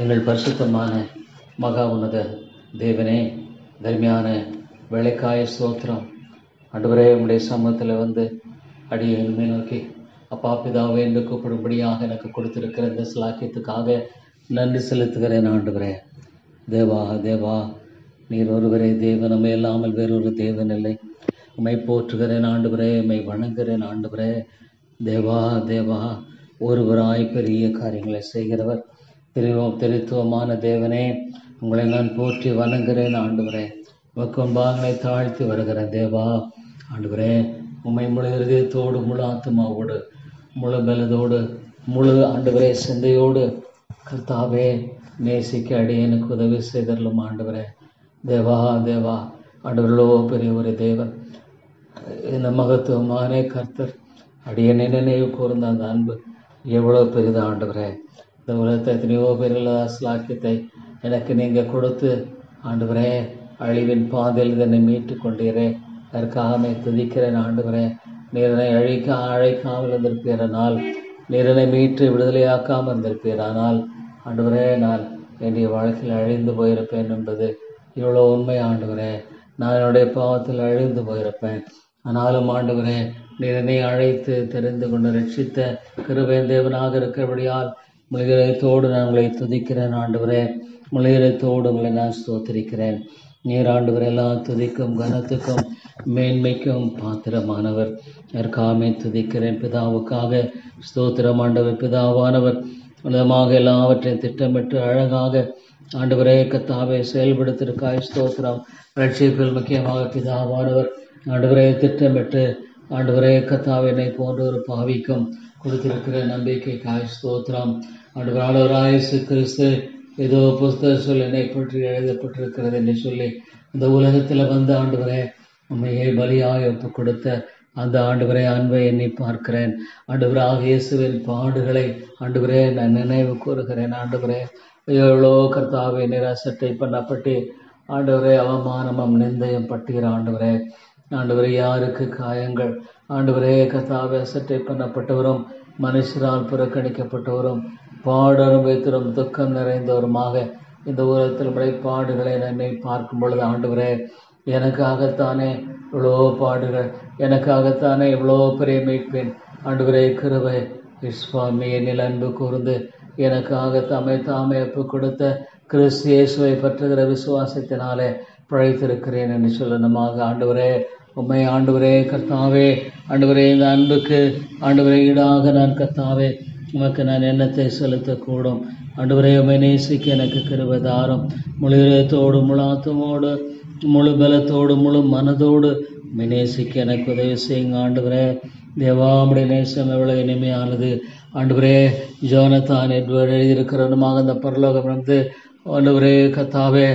எங்கள் பரிசுத்தமான மகா உன்னத தேவனே தர்மியான வேலைக்காய ஸ்தோத்திரம் ஆண்டவரே உம்முடைய சமூகத்தில் வந்து அடியை என்மை நோக்கி அப்பா பிதாவே என்று கூப்பிடும்படியாக எனக்கு கொடுத்திருக்கிற இந்த சிலாக்கியத்துக்காக நன்றி செலுத்துகிறேன் ஆண்டவரே தேவா தேவா நீர் ஒருவரே தேவன் நம்மை இல்லாமல் வேறொரு தேவன் இல்லை உம்மை போற்றுகிறேன் ஆண்டவரே உம்மை வணங்குகிறேன் ஆண்டவரே தேவா தேவா ஒருவராய் பெரிய காரியங்களை செய்கிறவர் திருவம் திருத்துவமான தேவனே உங்களை நான் போற்றி வணங்குகிறேன் ஆண்டவரே உமக்கும்பாங்களை தாழ்த்தி வருகிறேன் தேவா ஆண்டவரே உம்மை முழு இருதயத்தோடு முழு ஆத்மாவோடு முழு பலதோடு முழு ஆண்டவரே சிந்தையோடு கர்த்தாவே நேசிக்க அடியனுக்கு உதவி செய்தரலும் ஆண்டவரே தேவா தேவா ஆண்டவர்களோ பெரிய ஒரு தேவன் இந்த மகத்துவமான கர்த்தர் அடியனை நினைவு கூர்ந்த அந்த அன்பு எவ்வளோ பெரிது ஆண்டவரே இந்த உலகத்தை எத்தனையோ பேரில் ஸ்லாக்கியத்தை எனக்கு நீங்கள் கொடுத்து ஆண்டவரே அழிவின் பாதையில் இதனை மீட்டு கொண்டீரே அதற்காக துதிக்கிறேன் ஆண்டவரே நீரனை அழிக்க அழைக்காமல் இருந்திருப்பீரானால் நீரனை மீட்டு விடுதலையாக்காமல் இருந்திருப்பீரானால் ஆண்டவரே நான் என்னுடைய வாழ்க்கையில் அழிந்து போயிருப்பேன் என்பது இவ்வளோ உண்மை ஆண்டவரே நான் என்னுடைய பாவத்தில் அழிந்து போயிருப்பேன் ஆனாலும் ஆண்டவரே நீர் என்னை அழைத்து தெரிந்து கொண்டு ரட்சித்த கிருபேன் தேவனாக இருக்கிறபடியால் முழுகிறத்தோடு நான் உங்களை துதிக்கிறேன் ஆண்டவரே முழுகிறத்தோடு உங்களை நான் ஸ்தோத்திரிக்கிறேன் நீர் ஆண்டவர் எல்லாம் துதிக்கும் கனத்துக்கும் மேன்மைக்கும் பாத்திரமானவர் அதற்காமே துதிக்கிறேன் பிதாவுக்காக ஸ்தோத்திரம் ஆண்டவர் பிதாவானவர் உன்னதமாக எல்லாவற்றையும் திட்டமிட்டு அழகாக ஆண்டவரே கத்தாவை செயல்படுத்திருக்காய் ஸ்தோத்திரம் ரட்சிப்பில் முக்கியமாக பிதாவானவர் ஆண்டவரே திட்டமிட்டு ஆண்டவரே கத்தாவினை போன்ற ஒரு பாவிக்கும் கொடுத்திருக்கிற நம்பிக்கை காய் ஸ்தோத்திரம் ஆண்டவர் ஆண்டவராயசு கிறிஸ்து ஏதோ புஸ்தக சொல் என்னை பற்றி எழுதப்பட்டிருக்கிறது என்று சொல்லி இந்த உலகத்தில் வந்த ஆண்டவரே உண்மையை பலியாய் ஒப்பு கொடுத்த அந்த ஆண்டவரே அன்பை எண்ணி பார்க்கிறேன் ஆண்டவராக இயேசுவின் பாடுகளை ஆண்டவரே நான் நினைவு கூறுகிறேன் ஆண்டவரே எவ்வளோ கர்த்தாவை நிராசட்டை பண்ணப்பட்டு ஆண்டவரே அவமானமும் நிந்தயம் பட்டீர் ஆண்டவரே ஆண்டவரே யாருக்கு காயங்கள் ஆண்டவரே கர்த்தாவை அசட்டை பண்ணப்பட்டவரும் மனுஷரால் புறக்கணிக்கப்பட்டவரும் பாடு அனுபவித்தரும் துக்கம் நிறைந்தவருமாக இந்த உலகத்தில் உடைய பாடுகளை என்னை பார்க்கும் பொழுது ஆண்டவரே எனக்காகத்தானே இவ்வளோ பாடுகள் எனக்காகத்தானே இவ்வளோ பெரிய மீட்பேன் ஆண்டவரே கிருபை சுவாமி என்னில் அன்பு கூர்ந்து எனக்காக தாமே தாமே ஒப்பு கொடுத்த கிறிஸ்து இயேசுவை பற்றுகிற விசுவாசத்தினாலே பிழைத்திருக்கிறேன் என்று சொல்லணுமாக ஆண்டவரே உண்மை ஆண்டவரே கர்த்தாவே ஆண்டவரே இந்த அன்புக்கு ஆண்டவரே ஈடாக நான் கர்த்தாவே உமக்கு நான் எண்ணத்தை செலுத்தக்கூடும் ஆண்டவரே உமை நேசிக்க எனக்கு கிருபதாரம் முழு இதயத்தோடு முழு ஆத்துமோடு முழு பலத்தோடு முழு மனதோடு உமை நேசிக்க எனக்கு உதவி செய்யுங்க ஆண்டவரே தேவாமுடைய நேசம் எவ்வளவு இனிமையானது ஆண்டவரே ஜோனத்தான் என்று எழுதியிருக்கிறனுமாக அந்த பரலோகம் வந்து ஆண்டவரே கத்தாவே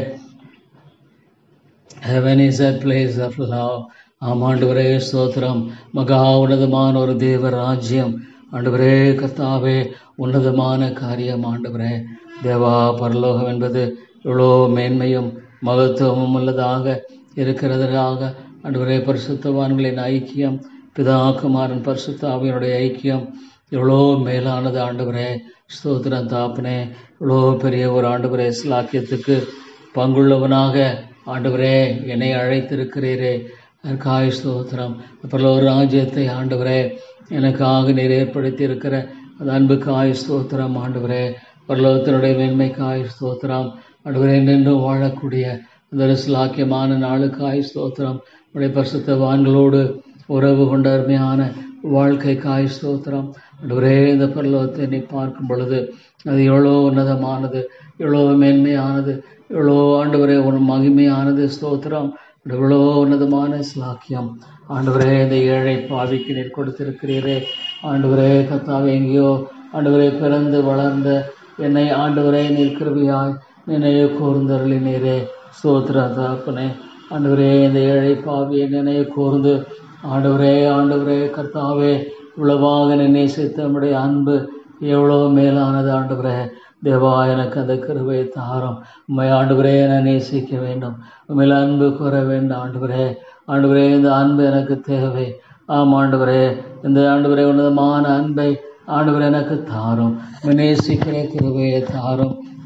heaven is a place of love ஆமாண்டவரே ஸ்தோத்திரம் மகா உன்னதமான ஒரு தேவ ராஜ்யம் ஆண்டவரே கர்த்தாவே உன்னதமான காரியம் ஆண்டவரே தேவா பரலோகம் என்பது இவ்வளோ மேன்மையும் மகத்துவமும் உள்ளதாக இருக்கிறதாக ஆண்டவரே பரிசுத்தவான்களின் ஐக்கியம் பிதா குமாரன் பரிசுத்தாவியனுடைய ஐக்கியம் எவ்வளோ மேலானது ஆண்டவரே ஸ்தோத்திரம் தாப்பனே இவ்வளோ பெரிய ஒரு ஆண்டவரே ஸ்லாக்கியத்துக்கு பங்குள்ளவனாக ஆண்டவரே என்னை அழைத்திருக்கிறீரே அதற்காக ஸ்தோத்திரம் அப்புறம் ஒரு ராஜ்யத்தை ஆண்டவரே எனக்காக நீர் ஏற்படுத்தி இருக்கிற அந்த அன்புக்காய் ஸ்தோத்திரம் ஆண்டவரே பரலோகத்தினுடைய மேன்மைக்காய் ஸ்தோத்திரம் ஆண்டவரே நின்று வாழக்கூடிய அந்த ஒரு சிலாக்கியமான நாளுக்காய் ஸ்தோத்திரம் உடைய பரிசுத்தவான்களோடு உறவு கொண்ட அருமையான வாழ்க்கைக்காய் ஸ்தோத்திரம் ஆண்டவரே இந்த பரலோகத்தை நீ பார்க்கும் பொழுது அது எவ்வளோ உன்னதமானது எவ்வளோ மேன்மையானது எவ்வளோ ஆண்டவரே ஒரு மகிமையானது ஸ்தோத்திரம் எவ்வளோ உன்னதமான ஸ்லாக்கியம் ஆண்டவரே இந்த ஏழை பாவிக்கு நீர் கொடுத்திருக்கிறீரே ஆண்டவரே கத்தாவே எங்கேயோ ஆண்டவரே பிறந்து வளர்ந்த என்னை ஆண்டவரே நீர் கிருபியாய் நினைவு கூர்ந்தருளினீரே ஸ்தோத்திர தாப்பனே ஆண்டவரே இந்த ஏழை பாவியை நினைவு கூர்ந்து ஆண்டவரே ஆண்டவரே கர்த்தாவே இவ்வளவாக நேசித்த நம்முடைய அன்பு எவ்வளோ மேலானது ஆண்டவரே தேவா எனக்கு அந்த கிருபை தாரம் உண்மை ஆண்டவரே நான் நேசிக்க வேண்டும் உண்மையில் அன்பு கூற வேண்டும் ஆண்டவரே ஆண்டவரே இந்த அன்பு எனக்கு தேவை ஆம் ஆண்டவரே இந்த ஆண்டவரே உன்னதமான அன்பை ஆண்டவர் எனக்கு தாரும் உம்மை நேசிக்கிற கிருபையை தாரும்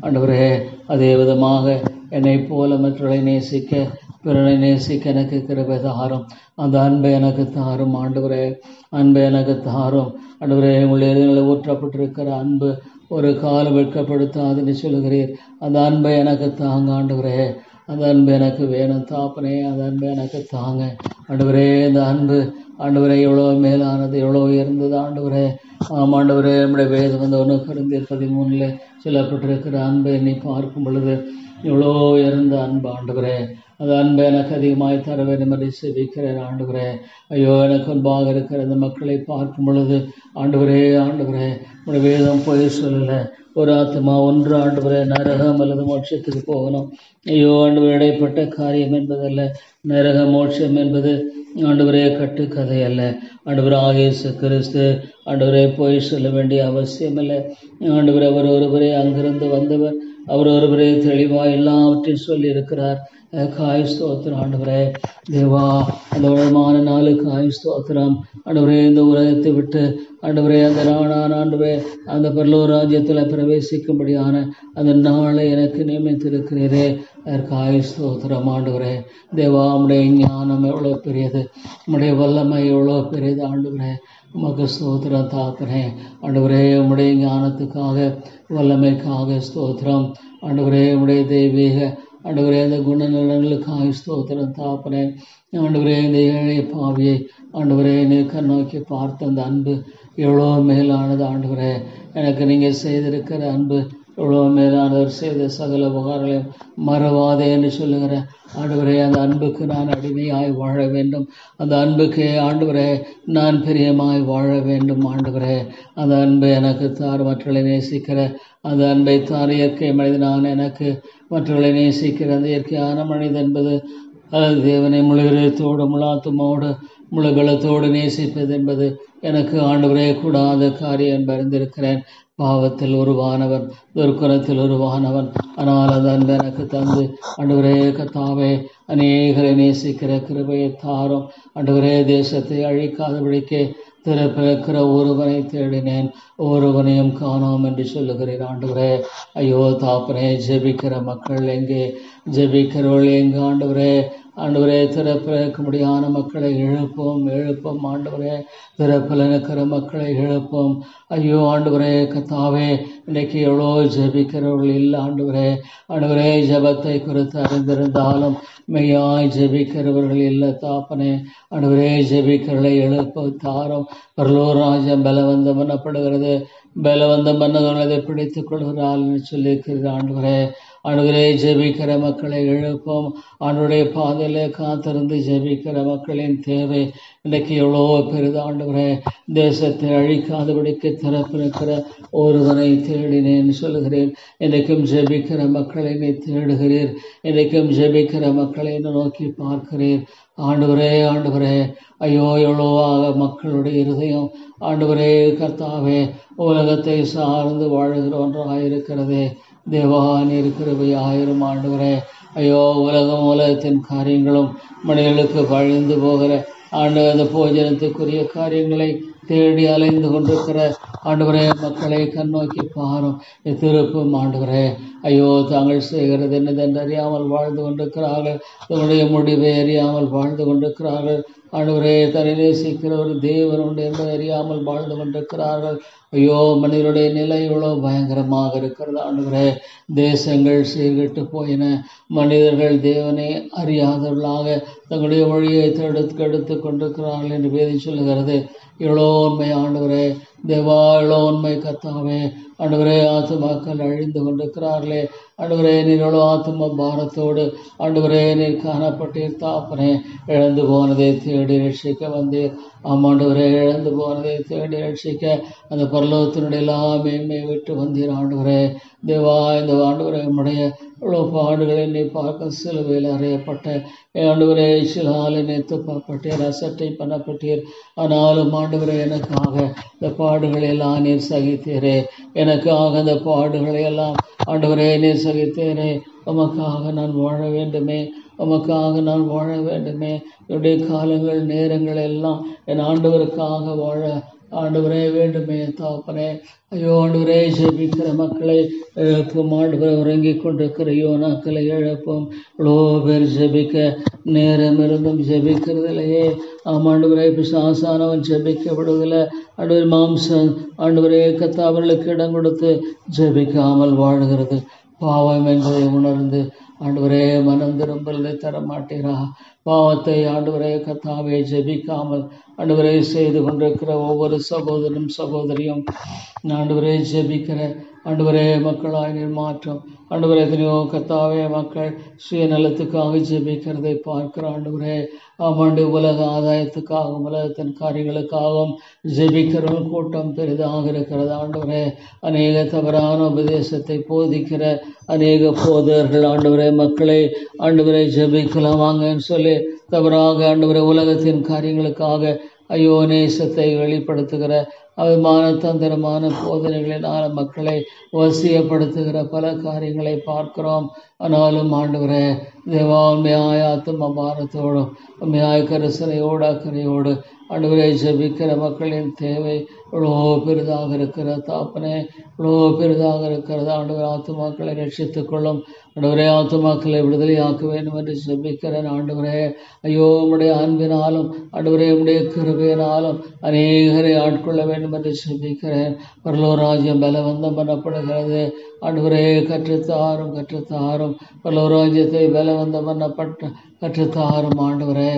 ஆண்டவரே அதே விதமாக என்னைப் போல மற்றவர்களை நேசிக்க பிறனை நேசிக்க எனக்கு கிருபை தாரும் அந்த அன்பை எனக்கு தாரும் ஆண்டவரே அன்பை எனக்கு தாரும் ஆண்டவரே உங்களுடைய இதயங்களில் ஊற்றப்பட்டிருக்கிற அன்பு ஒரு காலம் வெட்கப்படுத்தாதுன்னு சொல்லுகிறீர் அந்த அன்பை எனக்கு தாங்க ஆண்டவரே அந்த அன்பு எனக்கு வேணும் தாப்பனே அந்த அன்பு எனக்கு தாங்க ஆண்டவரே இந்த அன்பு ஆண்டவரே எவ்வளோ மேலானது எவ்வளோ உயர்ந்தது ஆண்டவரே ஆம் ஆண்டவரே நம்முடைய வேதம் வந்து ஒன்று கருந்தி பதிமூணில் சொல்லப்பட்டிருக்கிற அன்பை நீ பார்க்கும் பொழுது எவ்வளோ உயர்ந்த அன்பு ஆண்டவரே அந்த அன்பை எனக்கு அதிகமாய் தர வேண்டும் என்று செபிக்கிறேன் ஆண்டவரே ஐயோ எனக்கு அன்பாக இருக்கிற இந்த மக்களை பார்க்கும் பொழுது ஆண்டவரே ஆண்டவரே உடைய வேதம் போய் சொல்லலை ஒரு ஆத்மா ஒன்று ஆண்டவரே நரகம் அல்லது மோட்சத்துக்கு போகணும் ஐயோ ஆண்டவர் இடைப்பட்ட காரியம் என்பதல்ல நரக மோட்சம் என்பது ஆண்டவரே கட்டுக்கதை அல்ல ஆண்டவர் ஆகேசு கிறிஸ்து ஆண்டவரே போய் சொல்ல வேண்டிய அவசியம் இல்லை ஆண்டவர் அவர் ஒருவரே அங்கிருந்து வந்தவர் அவர் ஒருவரே தெளிவாக எல்லாவற்றையும் சொல்லி இருக்கிறார் காய் ஸ்தோத்திரம் ஆண்டவரே தேவா அந்த உலகமான நாலு காய் ஸ்தோத்திரம் ஆண்டவரே இந்த உலகத்தை விட்டு ஆண்டவரே அந்த நானான ஆண்டவரே அந்த பரலூர் ராஜ்யத்தில் பிரவேசிக்கும்படியான அந்த நாளை எனக்கு நியமித்திருக்கிறீரே காய் ஸ்தோத்திரம் ஆண்டவரே தேவா உடைய ஞானம் எவ்வளோ பெரியது உடைய வல்லமை எவ்வளோ பெரியது ஆண்டவரே உமக்கு ஸ்தோத்திரம் தாக்குறேன் ஆண்டவரே உம்முடைய ஞானத்துக்காக வல்லமைக்காக ஸ்தோத்திரம் ஆண்டவரே உம்முடைய தெய்வீக ஆண்டவரே அந்த குணநலங்களுக்காக ஸ்தோத்திரம் தாப்பனே ஆண்டவரே இந்த ஏழை பாவியை ஆண்டவரே நீ கண்ணோக்கி பார்த்த அந்த அன்பு எவ்வளோ மேலானது ஆண்டவரே எனக்கு நீங்கள் செய்திருக்கிற அன்பு எவ்வளோ மேலானவர் செய்த சகல உபகாரங்களையும் மறவாதே என்று சொல்லுகிற ஆண்டவரே அந்த அன்புக்கு நான் அடிமையாய் வாழ வேண்டும் அந்த அன்புக்கு ஆண்டவரே நான் பிரியமாய் வாழ வேண்டும் ஆண்டவரே அந்த அன்பை எனக்கு தார் மற்றவர்களை நேசிக்கிற அந்த அன்பை தார் இயற்கை மனிதனான எனக்கு மற்றவர்களை நேசிக்கிற அந்த இயற்கையான மனிதன் என்பது அது தேவனை முழுகிறத்தோடு முழாத்துமோடு முழு பலத்தோடு நேசிப்பது என்பது எனக்கு ஆண்டவரே கூடாத காரியம் அறிந்திருக்கிறேன் பாவத்தில் உருவானவன் துர்க்குணத்தில் உருவானவன் ஆனால் அந்த அன்பு எனக்கு தந்து ஆண்டவரே கத்தாவே அநேகரை நேசிக்கிற கிருபையை தாரும் ஆண்டவரே தேசத்தை அழிக்காதபடிக்கே திறப்பிறக்கிற ஒருவனை தேடினேன் ஒருவனையும் காணோம் என்று சொல்லுகிறேன் ஆண்டவரே ஐயோ தாப்பனே ஜெபிக்கிற மக்கள் எங்கே ஜெபிக்கிறவர்கள் எங்கே ஆண்டவரே ஆண்டவரே திறப்பிறக்க முடியாத மக்களை எழுப்போம் எழுப்போம் ஆண்டவரே திறப்பில் இருக்கிற மக்களை எழுப்போம் ஐயோ ஆண்டவரே கத்தாவே இன்னைக்கு எவ்வளோ ஜெபிக்கிறவர்கள் இல்லை ஆண்டவரே ஆண்டவரே ஜெபத்தை குறித்து அறிந்திருந்தாலும் மெய்யாய் ஜெபிக்கிறவர்கள் இல்லை தாப்பனே ஆண்டவரே ஜெபிக்கிறவர்களை எழுப்ப தாரம் பரலூர் ராஜ்யம் பலவந்தம் பண்ணப்படுகிறது பலவந்தம் பண்ணவர்களை பிடித்துக் கொள்கிறாள் சொல்லியிருக்கிறது ஆண்டவரே ஆண்டவரே ஜெபிக்கிற மக்களை எழுப்போம் ஆண்டுடைய பாதையில காத்திருந்து ஜெபிக்கிற மக்களின் தேவை இன்றைக்கு எவ்வளோ பெரிது ஆண்டவரே தேசத்தை அழிக்காதபடிக்கு திறப்பிருக்கிற ஒருவனை தேடினேன் சொல்லுகிறேன் இன்றைக்கும் ஜெபிக்கிற மக்களை நீ தேடுகிறீர் இன்றைக்கும் ஜெபிக்கிற மக்களை நோக்கி பார்க்கிறீர் ஆண்டவரே ஆண்டவரே ஐயோ எவ்வளோவாக மக்களுடைய இருதயம் ஆண்டவரே கர்த்தாவே உலகத்தை சார்ந்து வாழ்கிற ஒன்றாயிருக்கிறதே தேவா நீர் கிருபை ஆயிரம் ஆண்டவரே ஐயோ உலகம் உலகத்தின் காரியங்களும் மனிதர்களுக்கு பழிந்து போகிற ஆண்டு அந்த போஜனத்துக்குரிய காரியங்களை தேடி அலைந்து கொண்டிருக்கிற ஆண்டவரே மக்களை கண்ணோக்கி பாரும் திருப்பும் ஆண்டவரே ஐயோ தாங்கள் செய்கிறது என்னதென்று அறியாமல் வாழ்ந்து கொண்டிருக்கிறார்கள் தன்னுடைய முடிவை அறியாமல் வாழ்ந்து கொண்டிருக்கிறார்கள் ஆண்டவரே தன்னை நேசிக்கிற ஒரு தேவன் உண்டு என்பதை அறியாமல் வாழ்ந்து கொண்டிருக்கிறார்கள் ஐயோ மனிதனுடைய நிலை இவ்வளோ பயங்கரமாக இருக்கிறது ஆண்டவரே தேசங்கள் சீர்கெட்டு போயின மனிதர்கள் தேவனை அறியாதவர்களாக தங்களுடைய வழியை தடுத்து எடுத்து கொண்டிருக்கிறார்கள் என்று வேதி சொல்லுகிறது இவ்வளோ உண்மை ஆண்டவரே தேவா இவ்வளோ உண்மை கத்தாவே ஆண்டவரே ஆத்துமாக்கள் அழிந்து கொண்டிருக்கிறார்களே ஆண்டவரே நீர் எவ்வளோ ஆத்தும பாரத்தோடு ஆண்டவரே நீர் காணப்பட்டீர் தாப்பனே இழந்து போனதை தேடி ரட்சிக்க வந்தீர் ஆமாண்டவரே இழந்து போனதை தேடி ரட்சிக்க அந்த பரலோகத்தினுடைய எல்லா மேன்மையை விட்டு வந்தீர் ஆண்டவரே தேவா இந்த ஆண்டவரே நம்முடைய இவ்வளோ பாடுகளை நீ பார்க்க சிலுவையில் அறையப்பட்ட ஆண்டவரே சிலால் என்னை துப்பப்பட்டீர் அசட்டை பண்ணப்பட்டீர் ஆனாலும் ஆண்டவரே எனக்காக இந்த பாடுகளை எல்லாம் நீர் சகித்தீரே எனக்காக அந்த பாடுகளை எல்லாம் ஆண்டவரே நீர் சகித்தீரே உமக்காக நான் வாழ வேண்டுமே உமக்காக நான் வாழ வேண்டுமே என்னுடைய காலங்கள் நேரங்கள் எல்லாம் என் ஆண்டவருக்காக வாழ ஆண்டவரே வேண்டுமே தாப்பனே ஐயோ ஆண்டவரே ஜெபிக்கிற மக்களை எழுப்பும் ஆண்டவரை உறங்கிக் கொண்டிருக்கிற யோனாக்களை எழுப்பும் இவ்வளோ பேர் ஜெபிக்க நேரம் இருந்தும் ஜெபிக்கிறதில்லையே ஆம் ஆண்டவரே பிசாசானவன் ஜெபிக்க விடுவதில்லை ஆண்டவர் மாம்சம் ஆண்டவரே கத்தாவர்களுக்கு இடம் கொடுத்து ஜெபிக்காமல் வாழ்கிறது பாவம் என்பதை உணர்ந்து ஆண்டவரே மனம் திரும்பலை தர மாட்டீரா பாவத்தை ஆண்டவரே கத்தாவே ஜெபிக்காமல் ஆண்டவரே செய்து கொண்டிருக்கிற ஒவ்வொரு சகோதரனும் சகோதரியும் ஆண்டவரே ஜெபிக்கிற ஆண்டவரே மக்களாய் நீர் மாற்றம் ஆண்டவரே எத்தனையோ கத்தாவே மக்கள் சுயநலத்துக்காக ஜெபிக்கிறதை பார்க்கிற ஆண்டவரே ஆமாண்டு உலக ஆதாயத்துக்காகவும் உலகத்தின் காரியங்களுக்காகவும் ஜெபிக்கிறவன் கூட்டம் பெரிதாக இருக்கிறது ஆண்டவரே அநேக தவறான உபதேசத்தை போதிக்கிற அநேக போதர்கள் ஆண்டவரே மக்களை ஆண்டவரை ஜெபிக்கலாம் வாங்கன்னு சொல்லி தவறாக ஆண்டவரை உலகத்தின் காரியங்களுக்காக ஐயோ நேசத்தை வெளிப்படுத்துகிற அவிமான தந்திரமான போதனைகளினால் மக்களை வசியப்படுத்துகிற பல காரியங்களை பார்க்கிறோம் ஆனாலும் ஆண்டவரே தேவா உண்மையாய ஆத்ம பாரத்தோடும் உண்மையாய கரிசனையோடு அக்கறையோடு ஆண்டவரை ஜெபிக்கிற மக்களின் தேவை இவ்வளோ பெரிதாக இருக்கிற தாப்பனே இவ்வளோ பெரிதாக இருக்கிறது ஆண்டவர் ஆத்துமாக்களை ரட்சித்துக் கொள்ளும் ஆண்டவரே ஆத்துமாக்களை விடுதலையாக்க வேண்டும் என்று ஜெபிக்கிறேன் ஆண்டவரே ஐயோ உம்முடைய அன்பினாலும் ஆண்டவரே உம்முடைய கிருபையினாலும் அநேகரை ஆட்கொள்ள வேண்டும் என்று ஜெபிக்கிறேன் பரலோ ராஜ்யம் பலவந்தம் பண்ணப்படுகிறது ஆண்டவரே கற்றுத்தாரும் கற்றுத்தாரும் பரலோ ராஜ்யத்தை பலவந்தம் பண்ணப்பட்ட கற்றுத்தாரும் ஆண்டவரே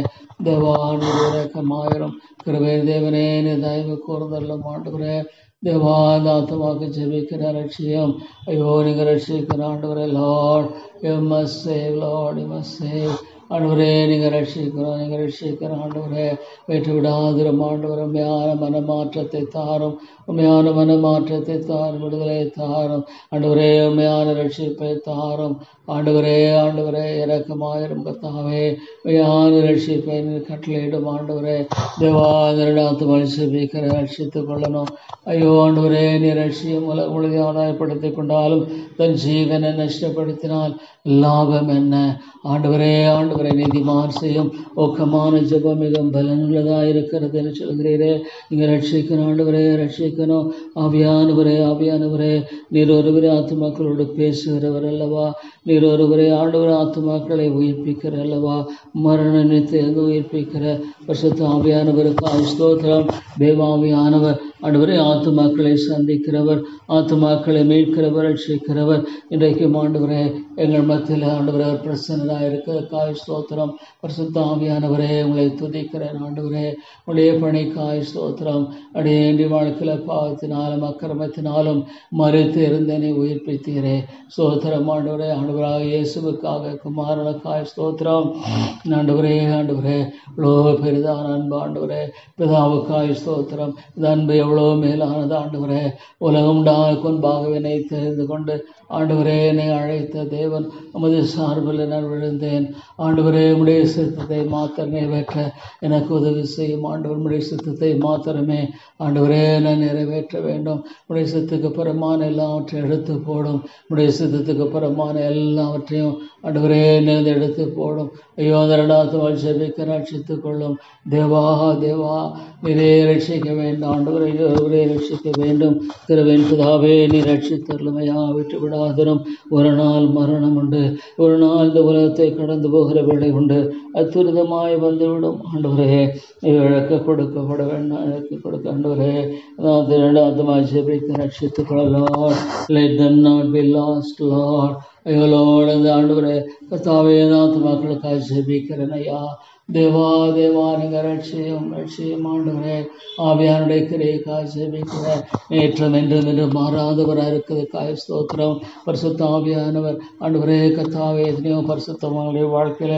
தேவானுரக்கமாயிரும் கிருபை தேவனே நீ தயவு கூர்ந்தல்லும் ஆண்டவரே தேவாதாத்தமாக ஜெபிக்கிற லட்சியம் ஐயோ நீங்கள் ரட்சிக்கிற ஆண்டவரே lord you must save lord you must save ஆண்டவரே நீங்கள் ரட்சிக்கிறோம் நீங்கள் ரட்சிக்கிற ஆண்டவரே வெற்றி விடாதிரும் ஆண்டவர் உண்மையான மனமாற்றத்தை தாரும் உண்மையான மனமாற்றத்தை தாரும் விடுதலை தாரும் ஆண்டவரே உண்மையான ரட்சிப்பை தாரும் ஆண்டவரே ஆண்டவரே இறக்கமாயிரும் கத்தாவே உண்மையான ரட்சிப்பை நீர் கட்டளையிடும் ஆண்டவரே தேவாதரடாத்து மனுஷபிக்கிற ரட்சித்துக் கொள்ளணும் ஐயோ ஆண்டவரே நீ ரட்சியம் உலக உலக ஆதாயப்படுத்திக் கொண்டாலும் தன் ஜீவனை நஷ்டப்படுத்தினால் லாபம் என்ன ஆண்டவரே ஆண்டவரை நீதிமான் செய்யும் ஒக்கமான ஜெபம் மிகவும் பலனுள்ளதாக இருக்கிறது என்று சொல்கிறீரே நீங்கள் ரட்சிக்கணும் ஆண்டவரே ரட்சிக்கணும் ஆவியானவரே ஆவியானவரே நீர் ஒருவரே ஆத்துமாக்களோடு பேசுகிறவர் அல்லவா நீர் ஒருவரே ஆண்டவர் ஆத்துமாக்களை உயிர்ப்பிக்கிற அல்லவா மரண நித்தியந்து உயிர்ப்பிக்கிற பரிசுத்த ஆவியானவருக்கு ஸ்தோத்திரம் தேவாவியானவர் ஆண்டவரே ஆத்துமாக்களை சந்திக்கிறவர் ஆத்துமாக்களை மீட்கிறவர் ரட்சிக்கிறவர் இன்றைக்கு ஆண்டவரே எங்கள் மத்தியில் ஆண்டவரே பிரசன்னராக இருக்கிற காய் ஸ்தோத்திரம் பரிசுத்த ஆவியானவரே உங்களை துதிக்கிறேன் ஆண்டவரே உடைய பணிக்காய் ஸ்தோத்திரம் அடையேண்டி வாழ்க்கையில் பாவத்தினாலும் அக்கிரமத்தினாலும் மறுத்து இருந்தனை உயிர்ப்பித்தீரே ஸ்தோத்திரம் ஆண்டவரே ஆண்டவராக இயேசுவுக்காக குமாரனுக்காய் ஸ்தோத்திரம் ஆண்டவரே ஆண்டவரே இவ்வளோ பெரிதான அன்பு ஆண்டவரே பிதாவுக்காய் ஸ்தோத்திரம் இந்த அன்பு எவ்வளோ மேலானது ஆண்டவரே உலகம் முன்பாகவே என்னை தெரிந்து கொண்டு ஆண்டவரே என்னை அழைத்த தேவன் உமது சார்பில் நான் விழுந்தேன் ஆண்டவரே உடைய சித்தத்தை மாத்திர நிறைவேற்ற எனக்கு உதவி செய்யும் ஆண்டவர் உடைய சித்தத்தை மாத்திரமே ஆண்டவரே நான் நிறைவேற்ற வேண்டும் உடைய சித்தத்துக்கு புறமான எல்லாவற்றையும் எடுத்து போடும் உடைய சித்தத்துக்கு புறமான எல்லாவற்றையும் ஆண்டவரே நேர்ந்து எடுத்து போடும் ஐயோ அந்த ரெண்டாவது ஜெபிக்க ரட்சித்துக் கொள்ளும் தேவா தேவா நீரே ரட்சிக்க வேண்டும் ஆண்டவரை ஒரே ரட்சிக்க வேண்டும் திருவேன் புதாவே நீ ரட்சித்தருளுமையா விட்டு விடாதிரும் ஒரு நாள் மரணம் உண்டு ஒரு நாள் இந்த உலகத்தை கடந்து போகிற வேலை உண்டு அத்துரிதமாய் வந்துவிடும் ஆண்டவரே இழக்க கொடுக்கப்பட வேண்டாம் இழக்க கொடுக்க ஆண்டவரே அதாவது இரண்டாவது ஜெபிக்க ரட்சித்துக் கொள்ளலாம் let them not be lost lord ஐயோலோட இந்த ஆண்டவரே கத்தாவே நாத்து மக்களுக்காக ஜெபிக்கிறேன் ஐயா தேவா தேவா நீங்கள் ரட்சியம் ரட்சியம் ஆண்டவரே ஆவியானுடைய கிரைக்காக ஜெபிக்கிற நேற்றம் என்றும் என்று மாறாதவராக இருக்கிறது காய ஸ்தோத்திரம் பரிசுத்த ஆவியானவர் ஆண்டவரே கத்தாவே எத்தனையோ பரிசுத்தவங்களுடைய வாழ்க்கையில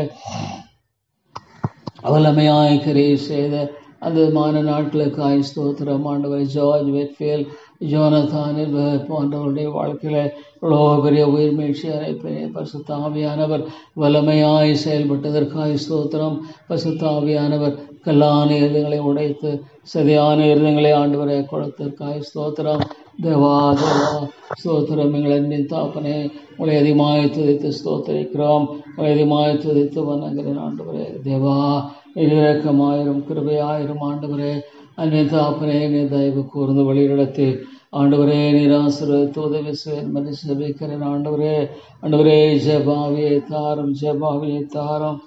அவலமையாய் கிரியை செய்த அந்த மான நாட்களுக்காய் ஸ்தோத்திரம் ஆண்டவர் ஜார்ஜ் வெட்ஃபேல் ஜோனதானில் போன்றவருடைய வாழ்க்கையில இவ்வளோ பெரிய உயிர் மீழ்ச்சி அழைப்பினை பரிசுத்த ஆவியானவர் வல்லமையாய் செயல்பட்டதற்காய் ஸ்தோத்திரம் பரிசுத்த ஆவியானவர் கல்லான இருதங்களை உடைத்து சதியான இருதங்களை ஆண்டவரை கொடுத்ததற்காய் ஸ்தோத்திரம் தேவா தேவா ஸ்தோத்திரம் எங்கள் அன்பின் தாப்பனே உங்களை அதிகமாய் துதித்து ஸ்தோத்தரிக்கிறோம் உங்களை அதிகமாய் துதித்து வணங்குகிறேன் ஆண்டவரே தேவா இரக்கமாயிரம் கிருபையாயிரம் ஆண்டவரே அன்னை தாப்பனே நீ தயவு கூர்ந்து வழிநடத்தி ஆண்டவரே நிராசிரத்து உதவி செய்வேன் மனுஷ வைக்கிறேன் ஆண்டவரே ஆண்டவரே ஜபாவியை தாரும் ஜபாவியை தாரும்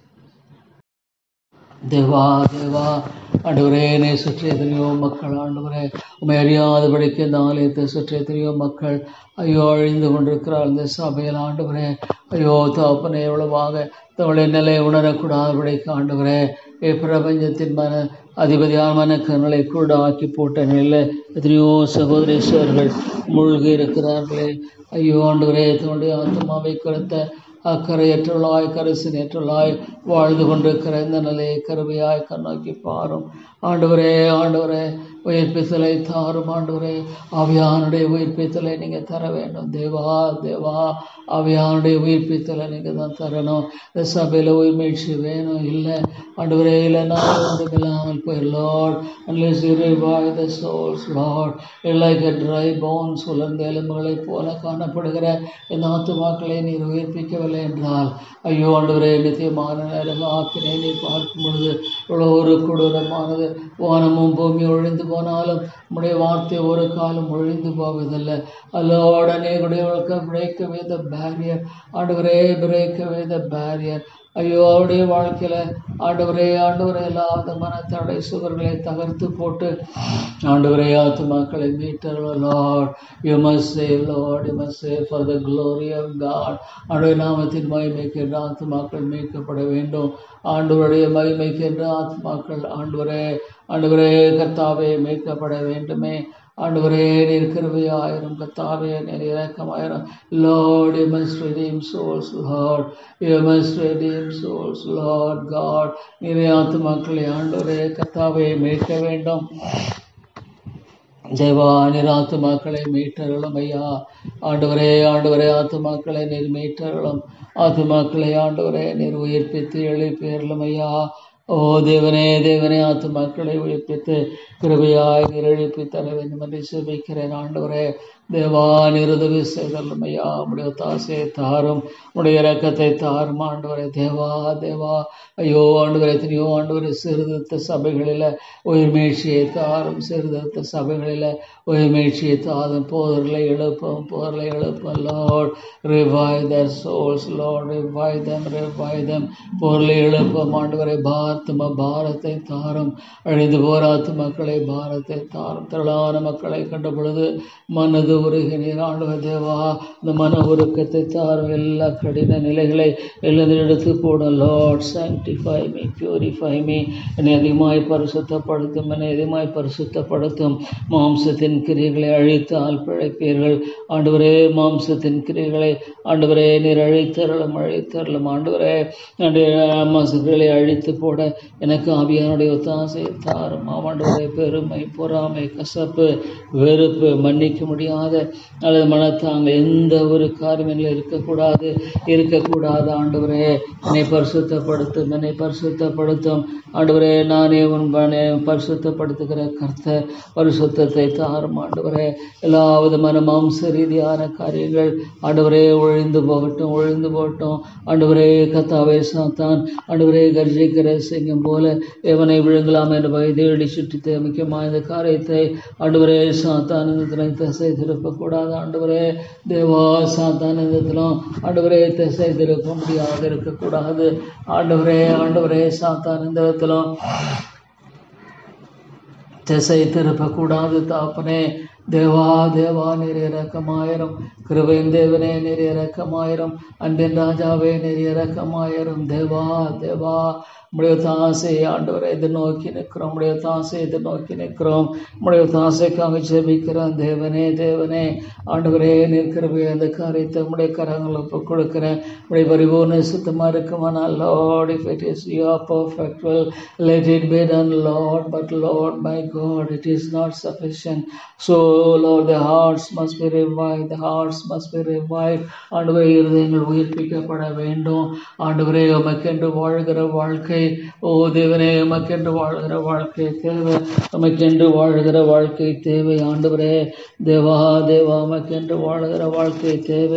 தேவா தேவா ஆண்டவரே என்னை சுற்றி எத்தனையோ மக்கள் ஆண்டவரே உண்மை அறியாதபடிக்கு இந்த ஆலயத்தை சுற்றி எத்தனையோ மக்கள் ஐயோ அழிந்து கொண்டிருக்கிறார் இந்த சபையில் ஆண்டவரே ஐயோ தாப்பனே எவ்வளவாக தவளை நிலை உணரக்கூடாதபடிக்கு ஆண்டவரே பிரபஞ்சத்தின் மன அதிபதியான மனக்கங்களை கூட ஆக்கி போட்ட நிலையில் எத்தனையோ சகோதரேஸ்வரர்கள் மூழ்கி இருக்கிறார்களே ஐயோ ஆண்டவரே தன்னுடைய ஆத்மாவை குறித்த அக்கறையற்றவளாய் கரிசனையற்றவளாய் வாழ்ந்து கொண்டிருக்கிற இந்த நிலையை கருவையாய் கண்ணோக்கி பாரும் ஆண்டவரே ஆண்டவரே உயிர்ப்பித்தலை தாரும் ஆண்டவரே ஆவியானுடைய உயிர்ப்பித்தலை நீங்கள் தர வேண்டும் தேவா தேவா ஆவியானுடைய உயிர்ப்பித்தலை நீங்கள் தான் தரணும் இந்த சபையில் உயிர் மீழ்ச்சி வேணும் இல்லை ஆண்டவரே இல்லை நான் ஒன்றும் இல்லாமல் போய் lord unless you revive the souls Lord like a dry bones உலர்ந்த எலும்புகளைப் போல காணப்படுகிற இந்த ஆத்துமாக்களை நீர் உயிர்ப்பிக்கவில்லை என்றால் ஐயோ ஆண்டவரே நித்தியமான நேரம் ஆக்கினை நீ பார்க்கும் பொழுது இவ்வளோ ஒரு கொடூரமானது வானமும் பூமி ஒழிந்து போனாலும் உம்முடைய வார்த்தை ஒரு காலம் ஒழிந்து போவதில்லை அல்லோட அநேகுடையவர்களுக்கு பிரேக் away the barrier ஆண்டவரே பிரேக் away the barrier ஐயோ அவருடைய வாழ்க்கையில ஆண்டவரே ஆண்டவரே இல்லாத மன தடை சுவர்களை தகர்த்து போட்டு ஆண்டவரே ஆத்துமாக்களை மீட்டர்கள் lord you must save lord you must save for the glory of God ஆண்டவரே நாமத்தின் மகிமைக்கு என்று ஆத்துமாக்கள் மீட்கப்பட வேண்டும் ஆண்டவருடைய மகிமைக்கு என்று ஆத்மாக்கள் ஆண்டவரே ஆண்டவரே கர்த்தாவே மீட்கப்பட வேண்டுமே ஆண்டவரே நீர் கிருபையாயிரும் கர்த்தாவே நீர் இரக்கமாயிரும் lord you must redeem souls lord you must redeem souls lord God நீரே ஆத்துமாக்களை ஆண்டவரே கர்த்தாவே மீட்க வேண்டும் ஜெயவா நீர் ஆத்துமாக்களை மீட்டருளும் ஐயா ஆண்டவரே ஆண்டவரே ஆத்துமாக்களை நீர் மீட்டருளும் ஆத்துமாக்களை ஆண்டவரே நீர் உயிர்ப்பித்து எழுப்பியருளும் ஐயா ஓ தேவனே தேவனே ஆத்துமாக்களை உயிர்ப்பித்து கிருபையாய் நீர் எழுப்பி தர வேண்டும் என்று செபிக்கிறேன் ஆண்டவரே தேவா நிருதவி செய்தல்லும் ஐயா உடைய தாசையை தாரும் உடைய இரக்கத்தை தாரும் ஆண்டவரே தேவா தேவா ஐயோ ஆண்டவரே எத்தனையோ ஆண்டவரே சீர்திருத்த சபைகளில் உயிர் மீழ்ச்சியை தாரும் சீர்திருத்த சபைகளில் உயிர் மீழ்ச்சியை தாரும் போதர்களை எழுப்பும் போதர்களை எழுப்பும் lord revive the souls lord revive them revive them போர்களை எழுப்பும் ஆண்டவரை பாரத்ம பாரத்தை தாரும் அழிந்து போராத்து மக்களை பாரத்தை தாரும் திரளான மக்களை கண்ட பொழுது மனது உருகி நீர் ஆண்டவர் தேவா இந்த மன உருக்கத்தை தாரும் எல்லா கடின நிலைகளை எல்லாம் எடுத்து போடும் lord sanctify me purify me என்னை அதிகமாய் பரிசுத்தப்படுத்தும் என்னை அதிகமாய் பரிசுத்தப்படுத்தும் மாம்சத்தின் கிரியைகளை அழித்தால் பிழைப்பீர்கள் ஆண்டவரே மாம்சத்தின் கிரியைகளை ஆண்டவரே நீர் அழித்தரலும் அழித்தரலும் ஆண்டவரே மாசுகளை அழித்து போட எனக்கு ஆவியானுடைய ஒத்தாசை தாரும் ஆண்டவரே பெருமை பொறாமை கசப்பு வெறுப்பு மன்னிக்க முடியாத அல்லது மனத்தாங்க எந்த ஒரு காரியங்களும் இருக்கக்கூடாது இருக்கக்கூடாது ஆண்டவரே என்னை பரிசுத்தப்படுத்தும் என்னை பரிசுத்தப்படுத்தும் ஆண்டவரே நானே உன் பணி பரிசுத்தப்படுத்துகிற கர்த்தர் பரிசுத்தத்தை தாரும் ஆண்டவரே எல்லா விதமான மாம்ச ரீதியான காரியங்கள் ஆண்டவரே ஒழிந்து போகட்டும் ஒழிந்து போகட்டும் ஆண்டவரே கத்தாவே சாத்தான் ஆண்டவரே கர்ஜிக்கிற சிங்கம் போல எவனை விழுங்கலாம் என்ற வயதை சுற்றி முக்கியமான இந்த காரியத்தை ஆண்டவரே சாத்தான் இந்த திசை திருப்பக்கூடாது ஆண்டவரே தேவா சாத்தான் இதத்திலும் ஆண்டவரே திசை திருப்ப முடியாது இருக்கக்கூடாது ஆண்டவரே ஆண்டவரே சாத்தான் இந்த விதத்திலும் திசை திருப்பக்கூடாது தாப்பனே தேவா தேவா நீர் இறக்கமாயிரும் கிருபையின் தேவனே நீர் இறக்கமாயிரும் அன்பின் ராஜாவே நீர் இறக்கமாயிரும் தேவா தேவா உடைய தாசை ஆண்டவரை எதிர்நோக்கி நிற்கிறோம் உடைய தாசை எதிர்நோக்கி நிற்கிறோம் உடைய தாசைக்காக ஜெபிக்கிறோம் தேவனே தேவனே ஆண்டவரே நிற்கிறவே அந்த காரியத்தை உடைய கரங்களை ஒப்பு கொடுக்கிறேன் உடைய பரிபூர்ண சுத்தமாக இருக்குமானால் lord if it is you are perfect will let it be done lord but lord my God it is not sufficient so lord the hearts must be revive the hearts must be revive ஆண்டவரே இருதயங்கள் உயிர்ப்பிக்கப்பட வேண்டும் ஆண்டவரே உமக்கென்று வாழ்கிற வாழ்க்கை ஓ தேவனே உமக்கென்று வாழ்கிற வாழ்க்கை தேவை உமக்கென்று வாழ்கிற வாழ்க்கை தேவை ஆண்டவரே தேவா தேவா உமக்கென்று வாழ்கிற வாழ்க்கை தேவை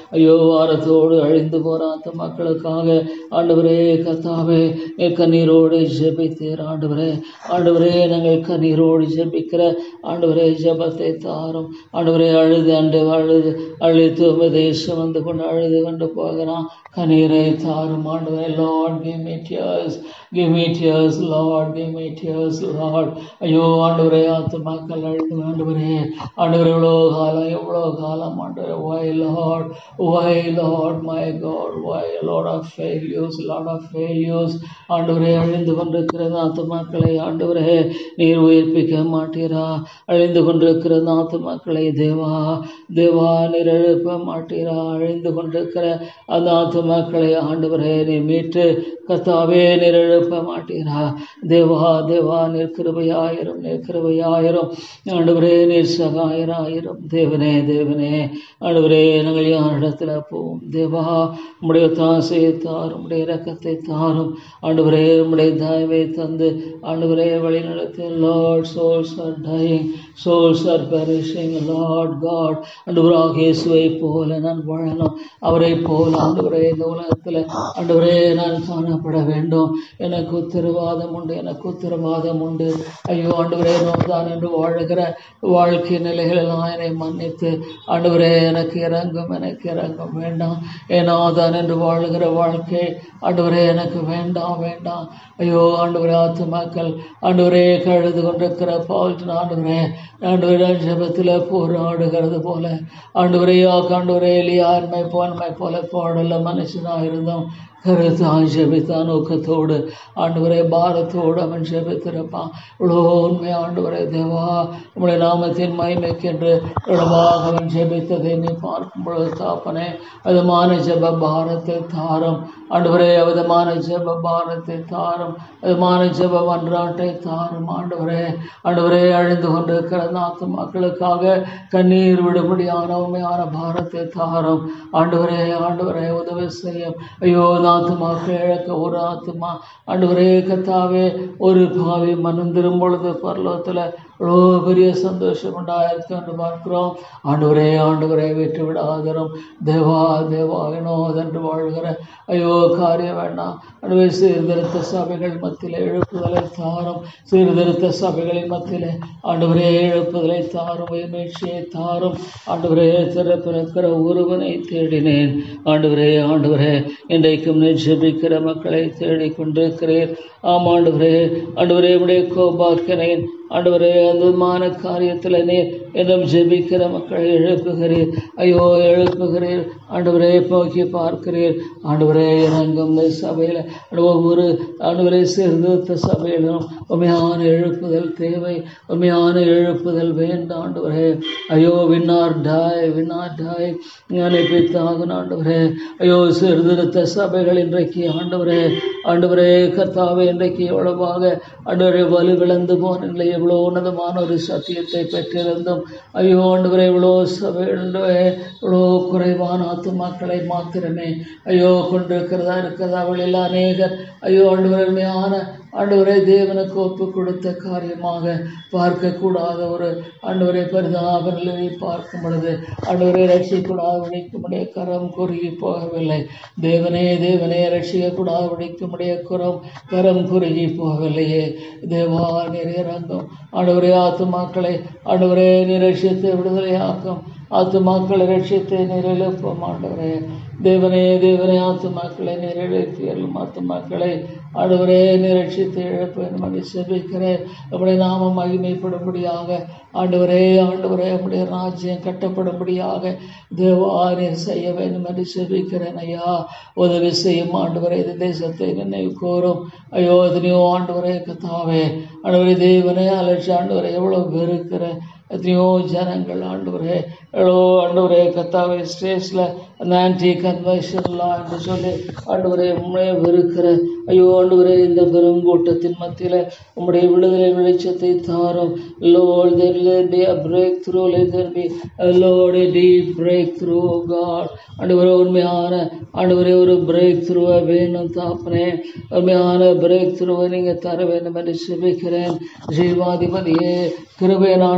ஐயோ வாரத்தோடு அழிந்து போற ஆத்துமாக்களுக்காக ஆண்டவரே கத்தாவே நீர் கண்ணீரோடு ஜெபித்தீர் ஆண்டவரே ஆண்டவரே நாங்கள் கண்ணீரோடு ஜெபிக்கிற ஆண்டவரே ஜெபத்தை தாரும் ஆண்டவரே அழுது அண்டு அழுது அழித்து உபதேசம் வந்து கொண்டு அழுது கொண்டு போகிறான் கண்ணீரை தாரும் ஆண்டவரே lord give me tears give me tears lord give me tears lord ஐயோ ஆண்டவரே ஆத்துமாக்கள் அழுது ஆண்டவரே ஆண்டவரே எவ்வளோ காலம் எவ்வளோ காலம் ஆண்டவரே why Lord why Lord my God why Lord of failures Lord of failures ஆண்டவரே அழிந்து கொண்டிருக்கிறது ஆத்துமாக்களை ஆண்டவரே நீர் உயிர்ப்பிக்க மாட்டீரா அழிந்து கொண்டிருக்கிறது ஆத்துமாக்களை தேவா தேவா நீர் எழுப்ப மாட்டீரா அழிந்து கொண்டிருக்கிற அந்த ஆத்துமாக்களை ஆண்டவரே நீர் மீட்டு கர்த்தாவே நீர் எழுப்ப மாட்டீரா தேவா தேவா நீர் கிருபையாயிரும் நீர் கிருபையாயிரும் ஆண்டவரே நீர் சகாயராயிரும் தேவனே தேவனே ஆண்டவரே நாங்கள் யாரிடத்துல போவோம் தேவா உம்முடைய தாசையை தாரும் உம்முடைய இரக்கத்தை தாரும் ஆண்டவரே உம்முடைய தயவை தந்து ஆண்டவரே வழி நடத்தி Lord souls are dying souls are perishing Lord God ஆண்டவராக இயேசுவை போல நான் வாழணும் அவரை போல ஆண்டவரே இந்த உலகத்தில் ஆண்டவரே நான் காணப்பட வேண்டும் எனக்கு உத்தரவாதம் உண்டு எனக்கு உத்தரவாதம் உண்டு ஐயோ ஆண்டவரே நோதான் என்று வாழுகிற வாழ்க்கை நிலைகளெல்லாம் என்னை மன்னித்து ஆண்டவரே எனக்கு இறங்கும் எனக்கு இறங்கும் வேண்டாம் ஏனாதான் என்று வாழுகிற வாழ்க்கை ஆண்டவரே எனக்கு வேண்டாம் வேண்டாம் ஐயோ ஆண்டவரே ஆத்துமாக்கள் ஆண்டவரே கழுது கொண்டிருக்கிற பால்ட்டு ஆண்டவரே ஆண்டவரே ஜபத்தில் போராடுகிறது போல ஆண்டவரே ஆண்டவரே எளியார்மை போன்மை போல பாடல மனுஷனாக இருந்தோம் கருத்தான் ஜெபித்தான் நோக்கத்தோடு ஆண்டவரே பாரத்தோடு அவன் ஜெபித்திருப்பான் இவ்வளோ உண்மை ஆண்டவரே தேவா உங்களுடைய நாமத்தின் மகிமைக்கென்று இவ்வளவாக அவன் ஜெபித்ததை நீ பார்க்கும் பொழுது தாப்பனே விதமான ஜெப பாரத்தை தாரும் ஆண்டவரே விதமான ஜெப பாரத்தை தாரும் விதமான ஜெப மன்றாட்டை தாரும் ஆண்டவரே ஆண்டவரே அழிந்து கொண்டிருக்கிற நாத்து மக்களுக்காக கண்ணீர் விடுபடியான உண்மையான பாரத்தை தாரும் ஆண்டவரே ஆண்டவரே உதவி செய்யும் ஐயோ ஆத்துமா கிழக்க ஒரு ஆத்துமா ஆண்டவரே கத்தாவே ஒரு பாவி மனம் திரும்பும் பொழுது பரலோகத்தில் இவ்வளோ பெரிய சந்தோஷம் உண்டாயிருக்கு என்று பார்க்கிறோம் ஆண்டவரே ஆண்டவரே விட்டு விடாதரும் தேவா தேவா வினோதென்று வாழ்கிற ஐயோ காரியம் வேண்டாம் ஆண்டவே சீர்திருத்த சபைகள் மத்தியில் எழுப்புதலை தாரும் சீர்திருத்த சபைகளின் மத்தியில் ஆண்டவரே எழுப்புதலை தாரும் மீட்சியை தாரும் ஆண்டவரே திறப்பிறக்கிற ஒருவனை தேடினேன் ஆண்டவரே ஆண்டவரே இன்றைக்கும் நீ ஜெபிக்கிற மக்களை தேடிக் கொண்டிருக்கிறேன் ஆம் ஆண்டவரே ஆண்டவரே உடைய கோபாக்கினேன் ஆண்டவரே அந்த விமான காரியத்தில் நீர் என்னும் ஜெபிக்கிற மக்களை எழுப்புகிறீர் ஐயோ எழுப்புகிறீர் ஆண்டவரே நோக்கி பார்க்கிறீர் ஆண்டவரே இறங்கும் இந்த சபையில் ஒவ்வொரு ஆண்டவரே சீர்திருத்த சபையிலும் உண்மையான எழுப்புதல் தேவை உண்மையான எழுப்புதல் வேண்டாம் ஆண்டவரே ஐயோ விண்ணார் டாய் விண்ணார் டாய் அனுப்பித்தாகணும் ஆண்டவரே ஐயோ சீர்திருத்த சபைகள் இன்றைக்கு ஆண்டவரே ஆண்டவரே கர்த்தாவே இன்றைக்கு எவ்வளவாக ஆண்டவரே வலுவிழந்து போன நிலை எவ்வளோ உன்னதமான ஒரு சத்தியத்தை பெற்றிருந்தும் ஐயோ ஆண்டவரே இவ்வளோ சபை ஆண்டவரே, இவ்வளோ குறைவான ஆத்துமாக்களை மாத்திரமே ஐயோ கொண்டிருக்கிறதா இருக்கிறதா அவளில் அநேகர் ஐயோ ஆண்டவரே உண்மையான ஆண்டவரே தேவனுக்கு ஒப்பு கொடுத்த காரியமாக பார்க்கக்கூடாத ஒரு ஆண்டவரை பரிதாப நிலையை பார்க்கும் பொழுது ஆண்டவரை ரட்சிக்கூடாத வழிக்குமுடைய கரம் குறுகி போகவில்லை தேவனே தேவனே ரட்சிக்கக்கூடாத வழிக்குமுடைய குரம் கரம் குறுகி போகவில்லையே தேவா நிறைய ரங்கம் ஆண்டவரே ஆத்துமாக்களை ஆண்டவரே நிரட்சித்து விடுதலையாக்கும் ஆத்துமாக்களை ரட்சித்து நிறைவேற்றும் ஆண்டவரே தேவனே தேவனே ஆத்துமாக்களை நிறைவேற்றியலும் ஆத்துமாக்களை ஆண்டவரே நிரட்சித்து இழப்பு என்று செபிக்கிறேன் நம்முடைய நாமம் மகிமைப்படும்படியாக ஆண்டவரே ஆண்டவரே நம்முடைய ராஜ்யம் கட்டப்படும்படியாக தேவாரியர் செய்ய வேண்டும் என்று செபிக்கிறேன் ஐயா உதவி செய்யும் ஆண்டவரே இந்த தேசத்தை நினைவு கூறும் ஐயோ எத்தனையோ ஆண்டவரே கத்தாவே ஆண்டவரே தேவனே அலட்சி ஆண்டவரே எவ்வளோ வெறுக்கிற எத்தனையோ ஜனங்கள் ஆண்டவரே எவ்வளோ ஆண்டவரே கத்தாவே ஸ்டேஜில் அந்த ஆன்டி கன்வர்ஷன்லாம் என்று சொல்லி ஆண்டவரே உண்மையை வெறுக்கிற ஐயோ ஆண்டவரே இந்த பெரும் கூட்டத்தின் மத்தியில் உம்முடைய விடுதலை வெளிச்சத்தை தாரும் Lord there let be a breakthrough let there be a Lord a deep breakthrough oh God ஆண்டவரே உண்மையான ஆண்டவரே ஒரு பிரேக் த்ரூவை வேணும் தாப்பனே உண்மையான பிரேக் த்ரூவை நீங்கள் தர வேண்டும் என்று செபிக்கிறேன் ஜீவாதிபதியே கிருபையின் ஆண்டவரே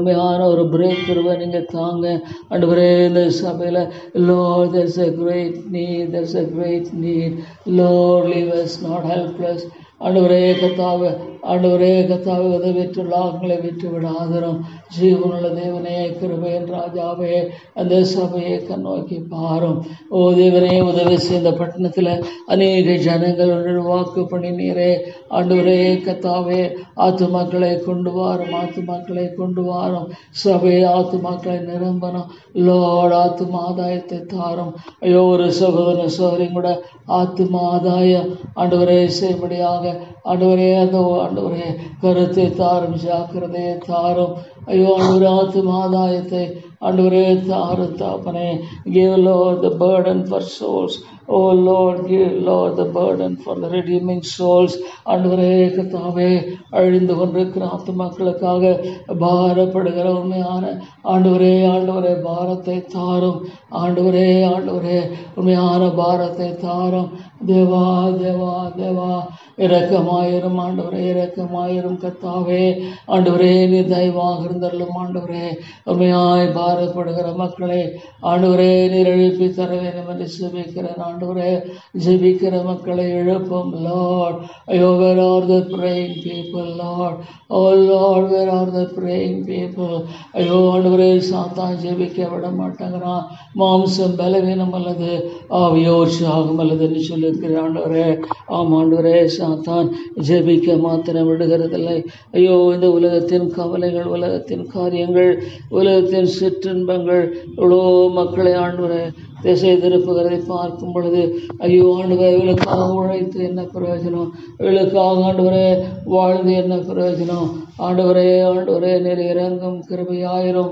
உண்மையான ஒரு பிரேக் திருவை நீங்கள் தாங்க ஆண்டவரே இந்த சபையில் Lord there's a great need there's a great need Lord leave us not helpless ஆண்டவரே கத்தாவை ஆண்டவரே கத்தாவை உதவியற்றுள்ள ஆக்களை விட்டு விடாதரும் ஜீவனுள்ள தேவனே கிருபையின் ராஜாவே அந்த சபையை கண்ணோக்கி பாரும் ஓ தேவனே உதவி செய்த பட்டணத்தில் அநேக ஜனங்கள் வாக்கு பண்ணினீரே ஆண்டவரே கத்தாவே ஆத்துமாக்களை கொண்டு வாரும் ஆத்துமாக்களை கொண்டு வாரும் சபை ஆத்துமாக்களை நிரம்பணும் லோட் ஆத்தும ஆதாயத்தை தாரும் ஐயோ ஒரு சகோதர சோதரி கூட ஆத்தும ஆதாயம் ஆண்டவரே செய்யும்படியாக ஆண்டவரே அந்த ஆண்டவரே கருத்தை தாரும் ஜாக்கிரதையை தாரும் ஐயோ ஆண்டவரே ஆத்தும ஆதாயத்தை ஆண்டவரே தாரு தாப்பனே give Lord the burden for souls oh Lord give Lord the burden for the redeeming souls ஆண்டவரே கத்தாவே அழிந்து கொண்டிருக்கிற ஆத்துமாக்களுக்காக பாரப்படுகிற உண்மையான ஆண்டவரே ஆண்டவரே பாரத்தை தாரும் ஆண்டவரே ஆண்டவரே உண்மையான பாரத்தை தாரும் தேவா தேவா தேவா இரக்கமாயிரும் ஆண்டவரே இரக்கமாயிரும் கத்தாவே ஆண்டவரே நீ தயவாக இருந்தருளும் ஆண்டவரே உண்மையாய் பாரப்படுகிற மக்களை ஆண்டவரே நீர் எழுப்பி தர வேண்டும் என்று ஜெபிக்கிறேன் ஆண்டவரே ஜெபிக்கிற மக்களை எழுப்பும் லார்ட் ஐயோ where are the praying people Lord oh Lord where are the praying people ஐயோ ஆண்டவரே சாத்தான் ஜெபிக்க விட மாட்டேங்கிறான் மாம்சம் பலவீனம் அல்லது ஆவியோ உற்சாகம் அல்லதுன்னு சொல்லியிருக்கிற ஆண்டவரே ஆம் ஆண்டவரே சாத்தான் ஜெபிக்க மாத்திரம் விடுகிறதில்லை ஐயோ இந்த உலகத்தின் கவலைகள் உலகத்தின் காரியங்கள் உலகத்தின் சிற்றின்பங்கள் இவ்வளோ மக்களை ஆண்டவரே திசை திருப்புகிறதை பார்க்கும் பொழுது ஐயோ ஆண்டவரே இவளுக்காக உழைத்து என்ன பிரயோஜனம் இவளுக்காக ஆண்டவரே வாழ்ந்து என்ன பிரயோஜனம் ஆண்டவரே ஆண்டவரே நீர் இறங்கும் கிருபையாயிரும்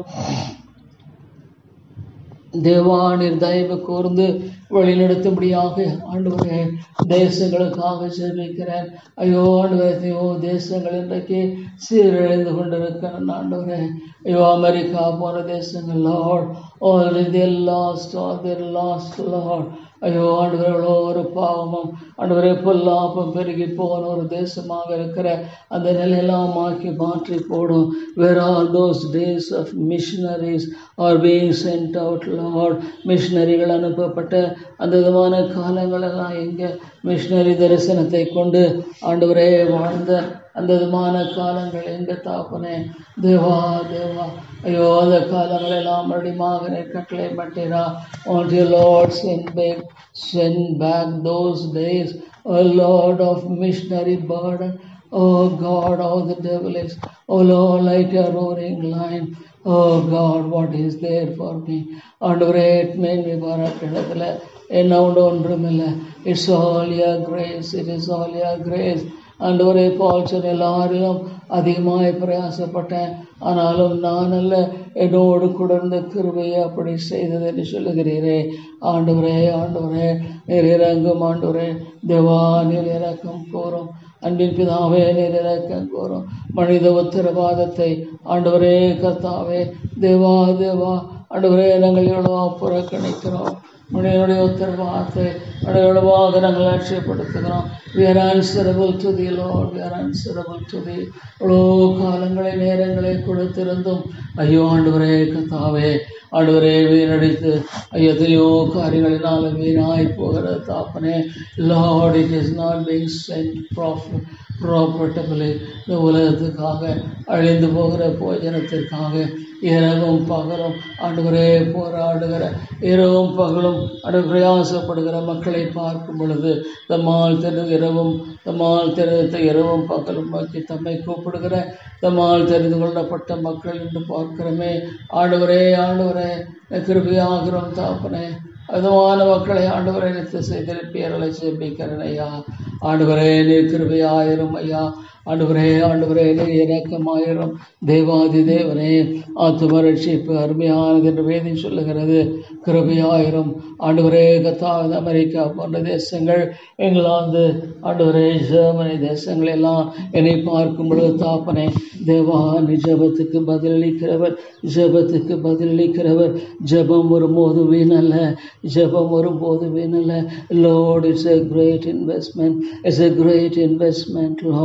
தேவா நீர் தயவு கூர்ந்து வழிநடத்தும்படியாக ஆண்டவரே தேசங்களுக்காக ஜெபிக்கிறேன் ஐயோ ஆண்டவரே ஐயோ தேசங்கள் இன்றைக்கு சீரழிந்து கொண்டிருக்கிறேன் ஆண்டவரே ஐயோ அமெரிக்கா போன தேசங்கள் Lord all there lost all there lost Lord ஐயோ ஆண்டவரே எவ்வளோ ஒரு பாவமும் ஆண்டவரே பொல்லாப்பம் பெருகி போன ஒரு தேசமாக இருக்கிற அந்த நிலையெல்லாம் மாக்கி மாற்றி போடும் where are those days of missionaries are being sent out Lord மிஷினரிகள் அனுப்பப்பட்ட அந்த விதமான காலங்கள் எல்லாம் எங்கே மிஷினரி தரிசனத்தை கொண்டு ஆண்டவரே வாழ்ந்த அந்த விதமான காலங்கள் எங்க தாப்பனே தேவா தேவா ஐயோ அந்த காலங்கள் எல்லாம் மறுபடியும் கட்டளை மட்டேரா on your Lord send back send back those days O Lord of missionary burden Oh God how the devil is Oh Lord like a roaring lion Oh God what is there for me ஆண்டவரே மேன்மை பாராட்டிடத்தில் என்ன உண்டு ஒன்றுமில்லை it's all your grace it is all your grace ஆண்டவரே Paul சொன்ன எல்லாரிலும் அதிகமாய் பிரயாசப்பட்டேன் ஆனாலும் நான் அல்ல என்னோடு கூட இருந்த கிருபையை அப்படி செய்தது என்று சொல்லுகிறீரே ஆண்டவரே ஆண்டவரே நீர் இறங்கும் ஆண்டவரே தேவா நீர் இறக்கம் போகிறோம் அன்பின் பிதாவே நீர் இறக்கம் கோரும் மனித உத்தரவாதத்தை ஆண்டவரே கர்த்தாவே தேவா தேவா ஆண்டவரே நாங்கள் எவ்வளோ புறக்கணிக்கிறோம் உன்னுடைய உத்தரவாதத்தை உடையளவாக நாங்கள் லட்சியப்படுத்துகிறோம் we are answerable to thee lord we are answerable to thee எவ்வளோ காலங்களை நேரங்களை கொடுத்திருந்தும் ஐயோ ஆண்டவரே கத்தாவே ஆண்டவரே வீணடித்து எத்தனையோ காரியங்களினால் வீணாய் போகிற தாப்பனே Lord it is not being sent profit profitably இந்த உலகத்துக்காக அழிந்து போகிற போஜனத்திற்காக இரவும் பகலும் ஆண்டவரே போராடுகிற இரவும் பகலும் அடு பிரயாசப்படுகிற மக்களை பார்க்கும் பொழுது தம்மால் தெரிந்து இரவும் தம்மால் தெரிந்த இரவும் பகலும் நோக்கி தம்மை கூப்பிடுகிற தம்மால் தெரிந்து கொள்ளப்பட்ட மக்கள் என்று பார்க்கிறோமே ஆண்டவரே ஆண்டவரே கிருபியாகிறோம் தாப்பனே அதுவான மக்களை ஆண்டவரை நிறுத்த செய்திருப்பீர்களை ஜெபிக்கிறேன் ஐயா ஆண்டவரே நீ கிருபையாயிரும் ஐயா ஆண்டவரே ஆண்டவரே நீ இறக்கமாயிரும் தேவாதி தேவனே ஆத்தும ரட்சிப்பு அருமையானது என்று வேதி சொல்லுகிறது கிருபையாயிரும் ஆண்டவரே கத்தாவது அமெரிக்கா போன்ற தேசங்கள் இங்கிலாந்து ஆண்டவரே ஜெர்மனி தேசங்கள் எல்லாம் என்னை பார்க்கும் பொழுது தாப்பனே தேவா நீ ஜபத்துக்கு பதிலளிக்கிறவர் ஜபத்துக்கு பதிலளிக்கிறவர் ஜபம் ஒருபோது வீணல்ல ஜபம் ஒருபோது வீணல்ல Lord it's a great investment it's a great investment lord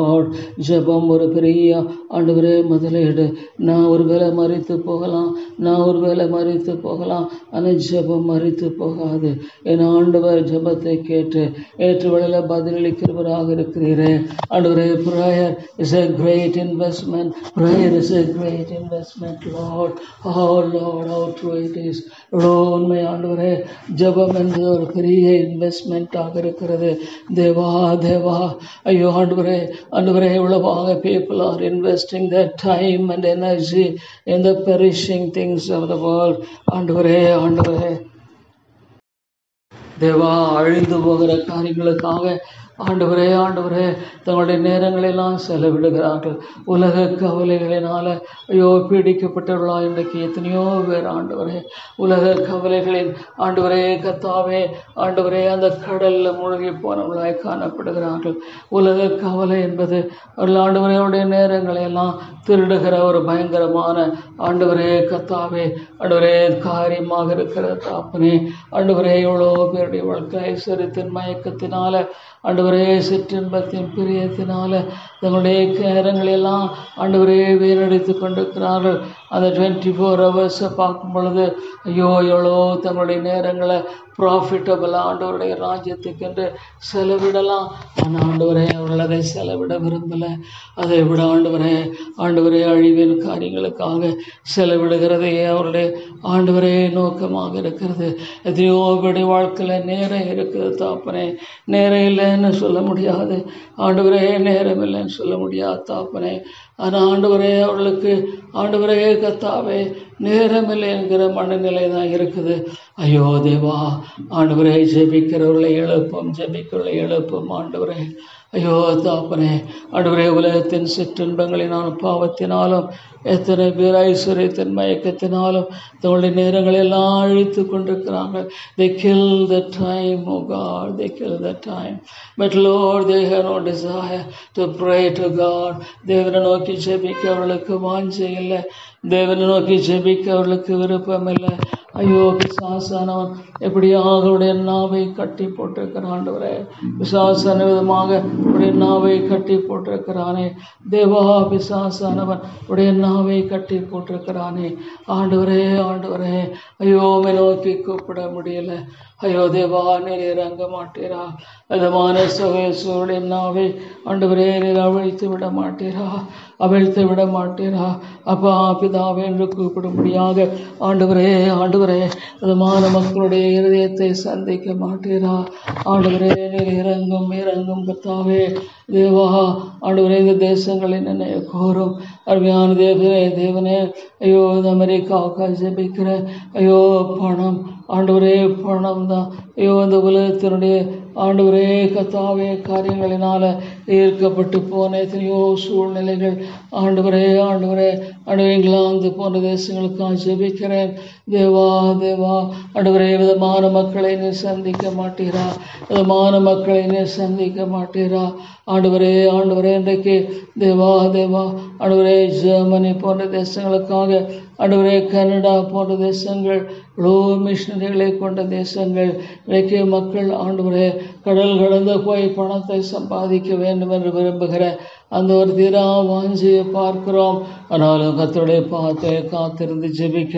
ஜெபம் ஒரு பெரிய ஆண்டவரே முதலீடு நான் ஒரு வேளை மறித்து போகலாம் நான் ஒரு வேளை மறித்து போகலாம் ஆனால் ஜெபம் மறித்து போகாது என் ஆண்டவர் ஜெபத்தை கேட்டு ஏற்று வேளையில் பதிலளிக்கிறவராக இருக்கிறீரே ஆண்டவரே prayer is a great investment prayer is a great investment lord oh lord how true it is lord உண்மை ஆண்டவரே ஜெபம் என்பது ஒரு பெரிய இன்வெஸ்ட்மெண்ட்டாக இருக்கிறது தேவா தேவா ஐயோ ஆண்டவரே ஆண்டவரே எவ்வளவாக people are investing their time and energy in the perishing things of the world ஆண்டவரே ஆண்டவரே தேவா அழிந்து போகிற காரியங்களுக்காக ஆண்டவரே ஆண்டவரே தங்களுடைய நேரங்களெல்லாம் செலவிடுகிறார்கள் உலக கவலைகளினால ஐயோ பீடிக்கப்பட்டவர்களா இன்றைக்கு எத்தனையோ பேர் ஆண்டவரே உலக கவலைகளின் ஆண்டவரே கத்தாவே ஆண்டவரே அந்த கடல்ல மூழ்கி போனவர்களாய் காணப்படுகிறார்கள் உலக கவலை என்பது அவர்கள் ஆண்டவரே அவருடைய நேரங்களை எல்லாம் திருடுகிற ஒரு பயங்கரமான ஆண்டவரே கத்தாவே ஆண்டவரே காரியமாக இருக்கிற தாப்பனே ஆண்டவரே எவ்வளோ பேருடைய வாழ்க்கை ஐஸ்வர்யத்தின் மயக்கத்தினால ஆண்டவரே சிற்றின்பத்தின் பிரியத்தினால தங்களுடைய நேரங்களெல்லாம் ஆண்டவரே வீணடித்து கொண்டிருக்கிறார்கள் அந்த டுவெண்ட்டி ஃபோர் ஹவர்ஸை பார்க்கும் பொழுது ஐயோ எவ்வளோ தங்களுடைய நேரங்களை ப்ராஃபிட்டபிளாக ஆண்டவருடைய ராஜ்யத்துக்கு என்று செலவிடலாம் ஆனால் ஆண்டவரே அவர்கள் அதை செலவிட விரும்பலை அதை விட ஆண்டவரே ஆண்டவரே அழிவின் காரியங்களுக்காக செலவிடுகிறதே அவருடைய ஆண்டவரே நோக்கமாக இருக்கிறது எத்தனையோ பேருடைய வாழ்க்கையில் நேரம் இருக்குது தாப்பனே நேரம் இல்லைன்னு சொல்ல முடியாது ஆண்டவரே நேரம் இல்லைன்னு சொல்ல முடியாது தாப்பனே ஆனால் ஆண்டவரே அவர்களுக்கு ஆண்டவரே கத்தாவே நேரமில்லை என்கிற மனநிலை தான் இருக்குது ஐயோ தேவா ஆண்டவரே ஜெபிக்கிறவர்களை எழுப்பும் ஜெபிக்கிறவர்களை எழுப்பும் ஆண்டவரே ஐயோ தாப்பனே ஆண்டவரே உலகத்தின் சிற்றின்பங்களினாலும் பாவத்தினாலும் எத்தனை பேர் ஐஸ்வர்யத்தின் மயக்கத்தினாலும் தங்களுடைய நேரங்களை எல்லாம் அழித்து கொண்டிருக்கிறாங்க they kill the time oh God they kill the time but Lord they have no desire to pray to God தேவனை நோக்கி ஜெபிக்க அவர்களுக்கு வாஞ்சை இல்லை தேவனை நோக்கி ஜெபிக்க அவர்களுக்கு விருப்பம் இல்லை ஐயோ பிசாசானவன் எப்படியாக அவருடைய நாவை கட்டி போட்டிருக்கிறான் ஆண்டவரே பிசாசான விதமாக உடைய நாவை கட்டி போட்டிருக்கிறானே தேவா பிசாசானவன் உடைய நாவை கட்டி போட்டிருக்கிறானே ஆண்டவரே ஆண்டவரே ஐயோ உம்மை நோக்கி கூப்பிட முடியல ஐயோ தேவா நீர் இறங்க மாட்டீரா விதமான சகேசுடைய நாவை ஆண்டவரே நீர் அவிழ்த்து விட மாட்டீரா அவிழ்த்து விட மாட்டீரா அப்பா பிதாவே என்று கூப்பிடும்படியாக ஆண்டவரே ஆண்டவரே விதமான மக்களுடைய இருதயத்தை சந்திக்க மாட்டீரா ஆண்டவரே நீர் இறங்கும் இறங்கும் கர்த்தாவே தேவா ஆண்டவரே இந்த தேசங்களின் என்னை கோரும் அருமையான தேவனே தேவனே ஐயோ இந்த அமெரிக்காவுக்காக ஜெபிக்கிற ஐயோ பணம் ஆண்டவரே பணம் தான் ஐயோ இந்த உலகத்தினுடைய ஆண்டவரே கத்தாவே காரியங்களினால ஈர்க்கப்பட்டு போன எத்தனையோ சூழ்நிலைகள் ஆண்டவரே ஆண்டவரே ஆண்டவரே இங்கிலாந்து போன்ற தேசங்களுக்காக ஜெபிக்கிறேன் தேவா தேவா ஆண்டவரே விதமான மக்களை நீ சந்திக்க மாட்டீரா விதமான மக்களை நீ சந்திக்க மாட்டீரா ஆண்டவரே ஆண்டவரே இன்றைக்கு தேவா தேவா ஆண்டவரே ஜெர்மனி போன்ற தேசங்களுக்காக ஆண்டவரே கனடா போன்ற தேசங்கள் இவ்வளோ மிஷினரிகளை கொண்ட தேசங்கள் இன்றைக்கு மக்கள் ஆண்டவரே கடல் கடந்து போய் பணத்தை சம்பாதிக்க வேண்டும் என்று விரும்புகிற அந்த ஒரு தீரா வாஞ்சியை பார்க்கிறோம் ஆனாலும் கத்தருடைய பார்த்து காத்திருந்து ஜெபிக்க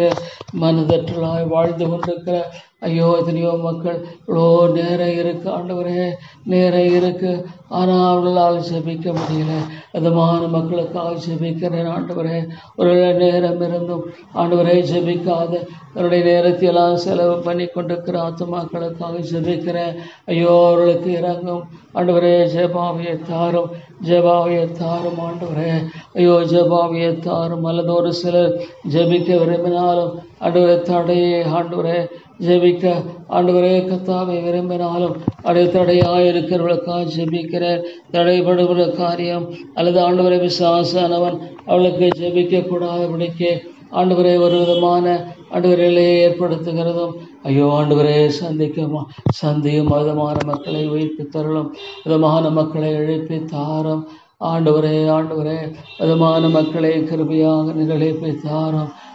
மனதற்றலாய் வாழ்ந்து கொண்டிருக்கிற ஐயோ எத்தனையோ மக்கள் இவ்வளோ நேரம் இருக்கு ஆண்டவரே நேரம் இருக்கு ஆனால் அவர்களால் ஜெபிக்க முடியல விதமான மக்களுக்காக ஜெபிக்கிறேன் ஆண்டவரே ஒரு நேரம் இருந்தும் ஆண்டவரே ஜெபிக்காத தன்னுடைய நேரத்தை எல்லாம் செலவு பண்ணி கொண்டிருக்கிற ஆத்மாக்களுக்காக ஜெபிக்கிறேன் ஐயோ அவர்களுக்கு இறங்கும் ஆண்டவரே ஜெபாவியை தாரும் ஜெபாவியை தாரும் ஆண்டவரே ஐயோ ஜெபாவியை தாரும் அல்லது ஒரு சிலர் ஜெபிக்க விரும்பினாலும் ஆண்டவரே தடையே ஆண்டவரே ஜெபிக்க ஆண்டவரே கத்தாவை விரும்பினாலும் அடைய தடையாக இருக்கிறவர்களுக்காக ஜெபிக்கிறேன் தடைபடுகிற காரியம் அல்லது ஆண்டவரை விசுவாசானவன் அவளுக்கு ஜெபிக்க கூடாதபடிக்கு ஆண்டவரை ஒரு விதமான ஆண்டவரையிலே ஏற்படுத்துகிறதும் ஐயோ ஆண்டவரே சந்திக்குமா சந்தியும் விதமான மக்களை உயிர்ப்பு தருளும் விதமான மக்களை எழுப்பி தாரும் ஆண்டவரே ஆண்டவரே விதமான மக்களை கிருபையாக நிரழைப்பை தாரும்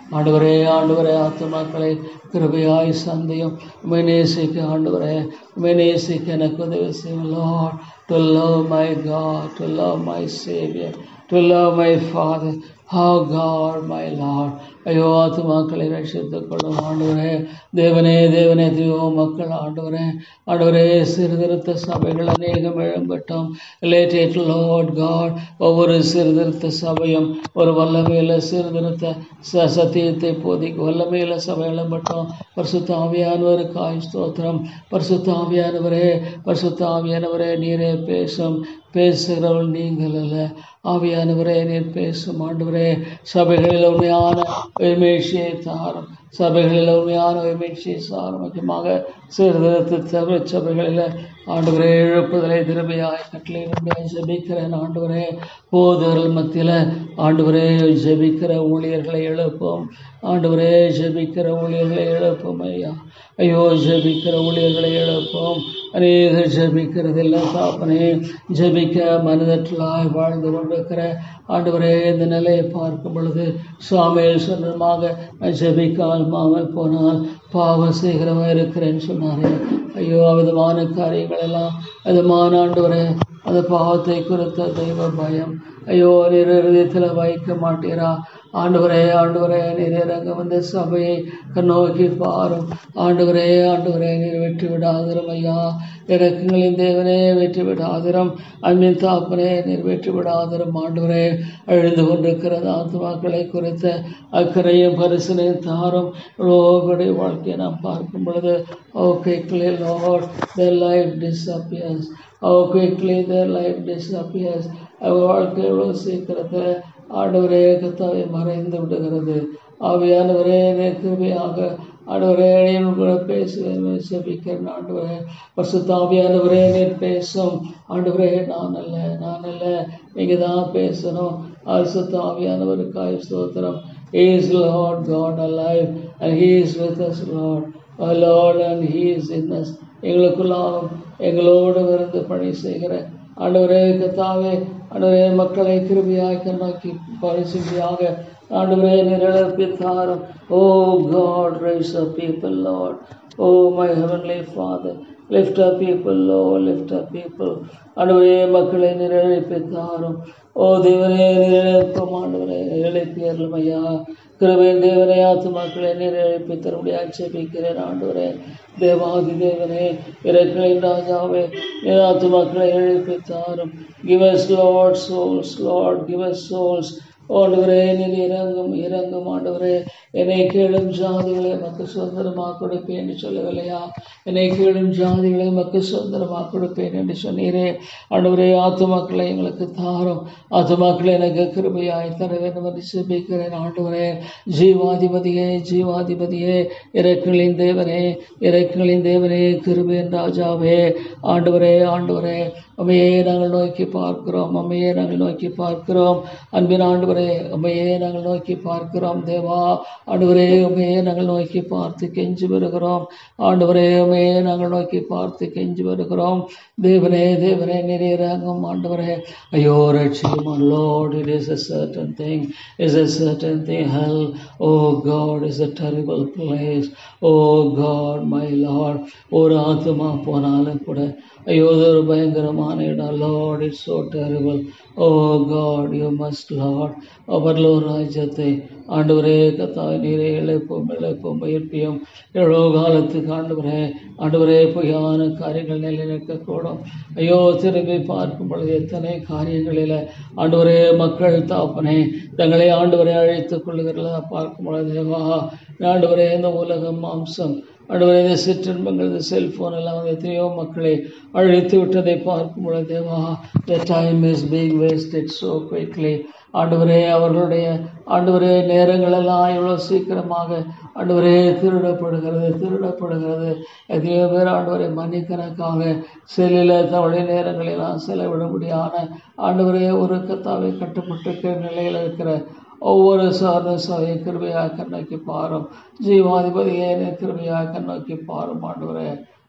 ஆண்டவரே ஆண்டவரே ஆத்துமாக்களை கிருபையாய் சந்தையும் உமை நேசிக்க ஆண்டவரே உமை நேசிக்க எனக்கு உதவி செய்யும் Lord to love my God to love my Saviour to love my Father how God my Lord ஐயோ ஆத்துமாக்களை ரட்சித்துக் கொள்ளும் ஆண்டவரே தேவனே தேவனே தியோ மக்கள் ஆண்டவரே ஆண்டவரே சீர்திருத்த சபைகள் அநேகம் எழும்பட்டும் லேட்டேட் லார்ட் காட் ஒவ்வொரு சீர்திருத்த சபையும் ஒரு வல்லமையில சீர்திருத்த ச சத்தியத்தை போதிக்கு வல்லமையில சபை எழும்பட்டும் பரிசுத்த ஆவியானவருக்காய் ஸ்தோத்திரம் பரிசுத்த ஆவியானவரே பரிசுத்த ஆவியானவரே நீரே பேசும் பேசுகிறவள் நீங்கள் அல்ல ஆவியானவரே நீர் பேசும் ஆண்டவரே சபைகளில் உண்மையான உயர்மேட்சியை தாரும் சபைகளில் உண்மையான உயர்மேட்சியை சாரும் முக்கியமாக சீர்திருத்த சபை சபைகளில் ஆண்டவரே எழுப்புதலை திருமையாய் கட்டளை ஜெபிக்கிறேன் ஆண்டவரே போதர்கள் மத்தியில் ஆண்டவரே ஜெபிக்கிற ஊழியர்களை எழுப்பும் ஆண்டவரே ஜெபிக்கிற ஊழியர்களை எழுப்பும் ஐயா ஐயோ ஜெபிக்கிற ஊழியர்களை எழுப்பும் அநேகர் ஜெபிக்கிறதில்லை தாப்பனே ஜெபிக்க மனதற்றலாய் வாழ்ந்து கொண்டிருக்கிற ஆண்டவரே இந்த நிலையை பார்க்கும் பொழுது சுவாமியில் சொன்னமாக நான் ஜெபிக்காமல் போனால் பாவம் செய்கிறவன் இருக்கிறேன்னு சொன்னாரே ஐயோ விதமான காரியங்கள் எல்லாம் விதமான ஆண்டவரே அந்த பாவத்தை குறித்த தெய்வ பயம் ஐயோ நீர் இருதயத்தில் வைக்க மாட்டீரா ஆண்டவரே ஆண்டவரே நீர் இறங்க வந்த சபையை கண்ணோக்கி பாரும் ஆண்டவரே ஆண்டவரே நீர் வெற்றி விடாதிரும் ஐயா இறக்கங்களின் தேவனே வெற்றி விடாதிரும் அன்பின் தாப்பனே நீர் வெற்றி விடாதிரும் ஆண்டவரே அழுந்து கொண்டிருக்கிறது ஆத்மாக்களை குறித்த அக்கறையும் பரிசனையும் தாரும் லோகடைய வாழ்க்கையை நாம் பார்க்கும் பொழுது ஓ quickly Lord their life disappears how quickly their life disappears அவர் வாழ்க்கை எவ்வளோ சீக்கிரத்தில் ஆண்டவரே கத்தாவை மறைந்து விடுகிறது ஆவியானவரே கிருமையாக ஆண்டவரே என் கூட பேசுவேன் செபிக்கிறேன் ஆண்டவரே பசுத்தாவியானவரே நீர் பேசும் ஆண்டவரே நான் அல்ல நான் அல்ல நீங்கள் தான் பேசணும் அசுத்தாவியானவருக்காய் ஸ்தோத்திரம் He is Lord God alive and He is with us Lord our Lord and He is in us எங்களுக்குள்ளாம் எங்களோடு இருந்து பணி செய்கிற ஆண்டவரே கத்தாவே ஆண்டவரே மக்களை கிருபியாய் கண்ணோக்கி பரிசுமையாக ஆண்டவரே நிரப்பித்தாரும் oh God raise a people Lord oh my heavenly Father lift a people Lord lift a people ஆண்டவரே மக்களை நிரழிப்பித்தாரும் ஓ தேவனே நிரழிப்பும் ஆண்டவரே நிரழிப்பியர்களும் ஐயா கிருபையின் தேவனே ஆத்துமாக்களை நீர் தரும்படி ஆட்சேபிக்கிறேன் ஆண்டவரே தேவாதி தேவனே இறக்களின் ராஜாவே நீர் ஆத்துமாக்களை எழுப்பித்தாரும் give us Lord souls Lord give us souls ஆண்டவரே நீர் இறங்கும் இறங்கும் ஆண்டவரே என்னை கேளும் ஜாதிகளை மக்கு சுதந்திரமாக கொடுப்பேன் என்று சொல்லவில்லையா என்னை கேளும் ஜாதிகளை மக்கு சுதந்திரமாக கொடுப்பேன் என்று சொன்னீரே ஆண்டவரே ஆத்துமாக்களை எங்களுக்கு தாரும் ஆத்துமாக்களை எனக்கு கிருபையாய் தர வேண்டும் என்று செபிக்கிறேன் ஆண்டவரே ஜீவாதிபதியே ஜீவாதிபதியே இறக்குகளின் தேவனே இறக்குகளின் தேவனே கிருபையின் ராஜாவே ஆண்டவரே ஆண்டவரே அம்மையே நாங்கள் நோக்கி பார்க்கிறோம் அம்மையே நாங்கள் நோக்கி பார்க்கிறோம் அன்பின் ஆண்டவரே அம்மையே நாங்கள் நோக்கி பார்க்கிறோம் தேவா ஆண்டவரே உமையே நாங்கள் நோக்கி பார்த்து கெஞ்சி வருகிறோம் ஆண்டவரே உமையே நாங்கள் நோக்கி பார்த்து கெஞ்சி வருகிறோம் தேவனே தேவனே நிறையராகும் ஆண்டவரே ஐயோ ரட்சிக்கும் Lord it is a certain thing is a certain thing hell oh god is a terrible place oh god my lord ஒரு ஆத்மா போனாலும் கூட ஐயோ இது ஒரு பயங்கரமான இடம் Lord it's so terrible oh god you must lord அவர்லோ ராஜ்யத்தை ஆண்டவரே கத்தாவை நீரே இழைப்போம் இழைப்போம் உயிர்ப்பியும் எவ்வளோ காலத்துக்கு ஆண்டவரே ஆண்டவரே பொய்யான காரியங்கள் நிலைநிற்கக்கூடும் ஐயோ திரும்பி பார்க்கும் பொழுது எத்தனை காரியங்களில் ஆண்டவரே மக்கள் தாப்பனே தங்களை ஆண்டவரை அழைத்துக் கொள்ளுகிறதா பார்க்கும் பொழுது தேவா ஆண்டவரே இந்த உலகம் மாம்சம் ஆண்டவரே இந்த சிற்றின்பங்கள் இந்த செல்போன் எல்லாம் வந்து எத்தனையோ மக்களை அழைத்து விட்டதை பார்க்கும் பொழுது தேவா the time is being wasted so quickly ஆண்டவரே அவர்களுடைய ஆண்டவரே நேரங்கள் எல்லாம் இவ்வளோ சீக்கிரமாக ஆண்டவரே திருடப்படுகிறது திருடப்படுகிறது எத்தனையோ பேர் ஆண்டவரை மணிக்கணக்காக செல்லில் தவளை நேரங்களெல்லாம் செலவிட முடியாத ஆண்டவரே ஒரு கத்தாவை கட்டுப்பட்டிருக்கிற நிலையில் இருக்கிற ஒவ்வொரு சார்ந்த சபையை கிருபையாக கண்ணோக்கி பாரும் ஜீவாதிபதியே கிருபையாக கண்ணோக்கி பாரும் ஆண்டவரே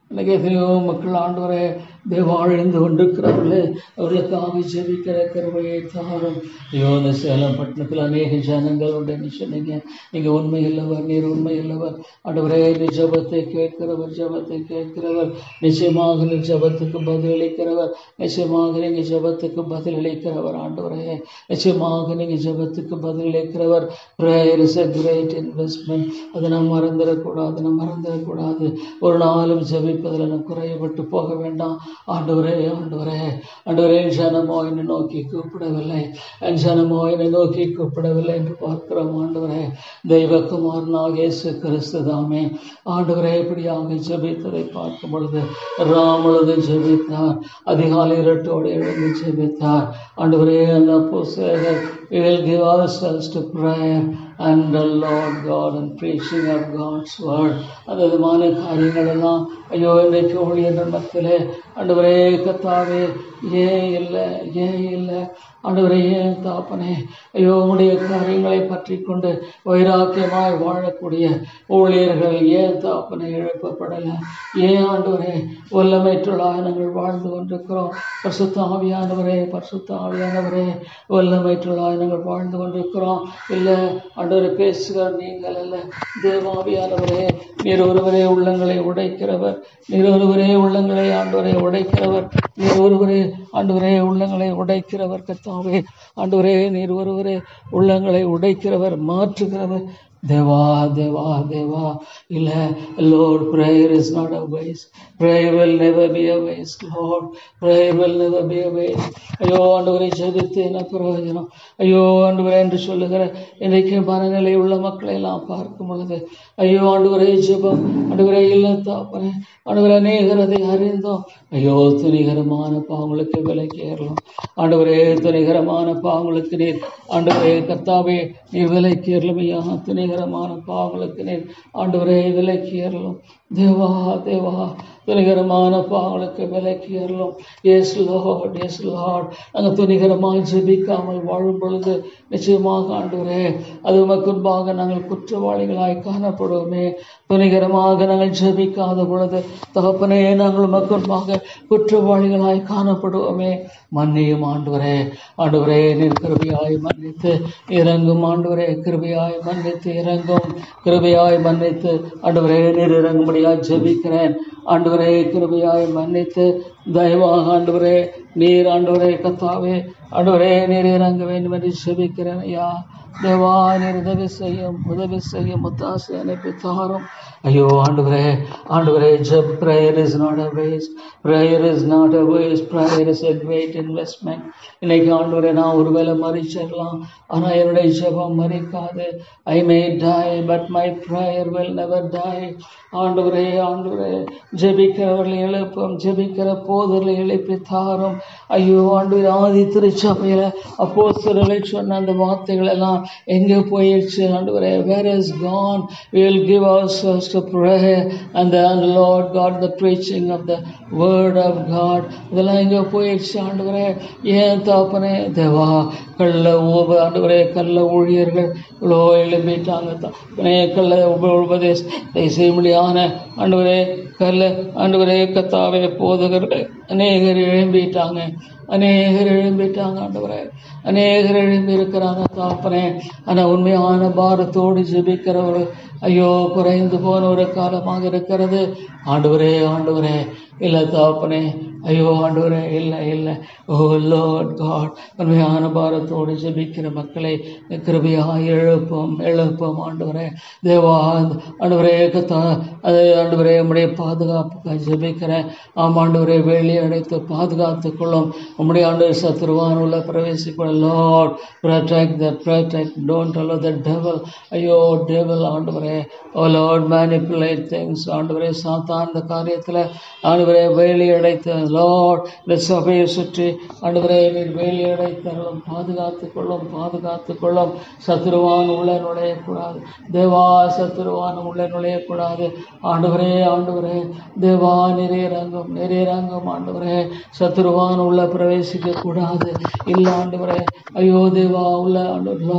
இன்னைக்கு எத்தனையோ மக்கள் ஆண்டவரே தேவாழ்ந்து கொண்டிருக்கிறார்களே அவர்களுக்காக ஜெபிக்கிற கருவையை தாரும் ஐயோ இந்த சேலம் பட்டணத்தில் அநேக ஜனங்கள் உண்டு சொன்னீங்க நீங்க உண்மை இல்லவர் நீர் உண்மை இல்லவர் ஆண்டவரே நீ ஜபத்தை கேட்கிறவர் ஜபத்தை கேட்கிறவர் நிச்சயமாக நீ ஜபத்துக்கு பதிலளிக்கிறவர் நிச்சயமாக நீங்க ஜபத்துக்கு பதிலளிக்கிறவர் ஆண்டவரே நிச்சயமாக நீங்க ஜபத்துக்கு பதிலளிக்கிறவர் prayer is a great investment அதை நாம் மறந்துடக்கூடாது நாம் மறந்துடக்கூடாது ஒரு நாளும் ஜெபிப்பதில் நாம் குறையப்பட்டு போக வேண்டாம் ஆண்டவரே ஆண்டவரே ஆண்டவரே ஜனமோ என்னை நோக்கி கூப்பிடவில்லை என் ஜனமோ என்னை நோக்கி கூப்பிடவில்லை என்று பார்க்கிறோம் ஆண்டவரே தெய்வகுமாரனாக இயேசு கிறிஸ்து தாமே ஆண்டவரே இப்படியாக ஜெபித்ததை பார்க்கும் பொழுது ராமொழுது ஜெபித்தார் அதிகாலை இரட்டோடு எழுந்து ஜெபித்தார் ஆண்டவரே அந்த புஸ்தகர் we will give ourselves to prayer and the Lord God and preaching of God's word அந்த விதமான காரியங்கள் எல்லாம் ஐயோ இன்றைக்கு ஊழியர்கள் மத்தியிலே ஆண்டவரே கத்தாவே ஏன் இல்லை ஏன் இல்லை ஆண்டவரே ஏன் தாப்பனே ஐயோ உடைய காரியங்களை பற்றி கொண்டு வைராக்கியமாய் வாழக்கூடிய ஊழியர்கள் ஏன் தாப்பனை எழுப்பப்படலை ஏன் ஆண்டவரே வல்லமைற்றுள்ளாய் நாங்கள் வாழ்ந்து கொண்டிருக்கிறோம் பரிசுத்த ஆவியானவரே பரிசுத்த ஆவியானவரே வல்லமைற்றுள்ளாய் நாங்கள் வாழ்ந்து கொண்டிருக்கிறோம் இல்லை ஆண்டவரை பேசுகிற நீங்கள் அல்ல தேவாவியானவரே நீர் ஒருவரே உள்ளங்களை உடைக்கிறவர் நீர் ஒருவரே உள்ளங்களை ஆண்டவரை உடைக்கிறவர் நீர் ஒருவரே ஆண்டவரே உள்ளங்களை உடைக்கிறவர் கத்தாவே ஆண்டவரே நீர் ஒருவரே உள்ளங்களை உடைக்கிறவர் மாற்றுகிறவர் தேவா தேவா தேவா இல்ல Lord prayer is not a waste prayer will never be a waste lord prayer will never be a waste ஐயோ ஆண்டவரை ஜெபித்து என்ன பிரயோஜனம் ஐயோ ஆண்டவரே என்று சொல்லுகிற இன்றைக்கு மனநிலை உள்ள மக்களை எல்லாம் பார்க்கும் பொழுது ஐயோ ஆண்டவரே ஜெபம் ஆண்டவரே இல்லை தாப்பனே ஆண்டவரே அநேகரதை அறிந்தோம் ஐயோ துணிகரமான பாவங்களுக்கு விலைக்கு ஏறலாம் ஆண்டவரே துணிகரமான பாவங்களுக்கு நீர் ஆண்டவரே கர்த்தாவே நீர் விலைக்கு ஏறலும் ஐயா துணிகரமான பாவங்களுக்கு நீர் ஆண்டவரே விலைக்கு ஏறலும் தேவா தேவா துணிகரமான பாவங்களுக்கு விலைக்கு ஏறலும் எஸ் லார்ட் எஸ் லார்ட் நாங்கள் துணிகரமாக ஜெபிக்காமல் வாழும் பொழுது நிச்சயமாக ஆண்டவரே அது முன்பாக நாங்கள் குற்றவாளிகளாய் காணப்படுவோமே துணிகரமாக நாங்கள் ஜெபிக்காத பொழுது தகப்பனே நாங்கள் முன்பாக குற்றவாளிகளாய் காணப்படுவோமே மன்னியும் ஆண்டவரே ஆண்டவரே நீர் கிருபையாய் மன்னித்து இறங்கும் ஆண்டவரே கிருபையாய் மன்னித்து இறங்கும் கிருபையாய் மன்னித்து ஆண்டவரே நீர் இறங்கும்படியாய் ஜெபிக்கிறேன் ஆண்டவரே கிருபையாய் மன்னித்து தயவாக ஆண்டவரே நீர் ஆண்டவரே கத்தாவே ஆண்டவரே நீர் இறங்க வேண்டும் என்று ஜெபிக்கிறேன் ஐயா தேவா நீர் உதவி செய்யும் உதவி செய்யும் முத்தாசை அனுப்பி தாரும் ஐயோ ஆண்டவரே ஆண்டவரே ஜப் prayer is not a waste prayer is not a waste prayer is a great investment இன்னைக்கு ஆண்டவரே நான் ஒருவேளை மறிச்சிடலாம் ஆனால் என்னுடைய ஜெபம் மறிக்காது I may die but my prayer will never die ஆண்டவரே ஆண்டவரே ஜெபிக்கிறவர்களை எழுப்பும் ஜெபிக்கிற போதர்களை எழுப்பி தாரும் ஐயோ ஆண்டவர் ஆதி திருச்சபையில் அப்போ சிறலை சொன்ன அந்த வார்த்தைகள் எல்லாம் எங்கே போயிடுச்சு ஆண்டவரே where is gone will give ourselves to prayer and the and the Lord God the preaching of the word of God இதெல்லாம் எங்கே போயிடுச்சு ஆண்டவரே ஏன் தாப்பனே தேவா கள்ள ஊப ஆண்டவரே கள்ள ஊழியர்கள் இவ்வளோ எழுப்பிட்டாங்க தாப்பனே கள்ள உப உபதேசத்தை செய்ய முடியாத ஆண்டவரே கல்ல ஆண்டவரே கத்தாவே போதகர்கள் அநேகர் எழும்பிட்டாங்க அநேகர் எழும்பிட்டாங்க ஆண்டவரே அநேகர் எழும்பி இருக்கிறாங்க தாப்பனே ஆனால் உண்மையான பாரத்தோடு ஜெபிக்கிறவர்கள் ஐயோ குறைந்து போன ஒரு காலமாக இருக்கிறது ஆண்டவரே ஆண்டவரே இல்லை தாப்பனே ஐயோ ஆண்டவரே இல்லை இல்லை ஓ லார்ட் காட் உண்மையான பாரத்தோடு ஜெபிக்கிற மக்களை கிருபையாக எழுப்போம் எழுப்போம் ஆண்டவரே தேவா ஆண்டவரே கத்தா அது ஆண்டவரே உம்முடைய பாதுகாப்புக்காக ஜெபிக்கிறேன் ஆம் ஆண்டவரே வேலி அடைத்து பாதுகாத்துக் கொள்ளும் உம்முடைய ஆண்டு சத்துருவான் உள்ள பிரவேசிப்பட Lord protect the protect don't allow the devil ஐயோ டெவல் ஆண்டவரே ஓ லார்ட் மேனிப்புலேட் திங்ஸ் ஆண்டவரே சாத்தான் இந்த காரியத்தில் ஆண்டவரே வேலி அடைத்த லார்ட் இந்த சபையை சுற்றி ஆண்டவரே நீர் வேலி அடைத்தருளும் பாதுகாத்துக் கொள்ளும் பாதுகாத்துக் கொள்ளும் சத்துருவான் உள்ள நுழையக்கூடாது தேவா சத்துருவான் உள்ள நுழையக்கூடாது ஆண்டவரே ஆண்டவரே தேவா நிறையரங்கம் நிறையரங்கம் ஆண்டவரே சத்துருவான் உள்ள பிரவேசிக்க கூடாது இல்லை ஆண்டவரே ஐயோ தேவா உள்ள ஆண்டவர் Lord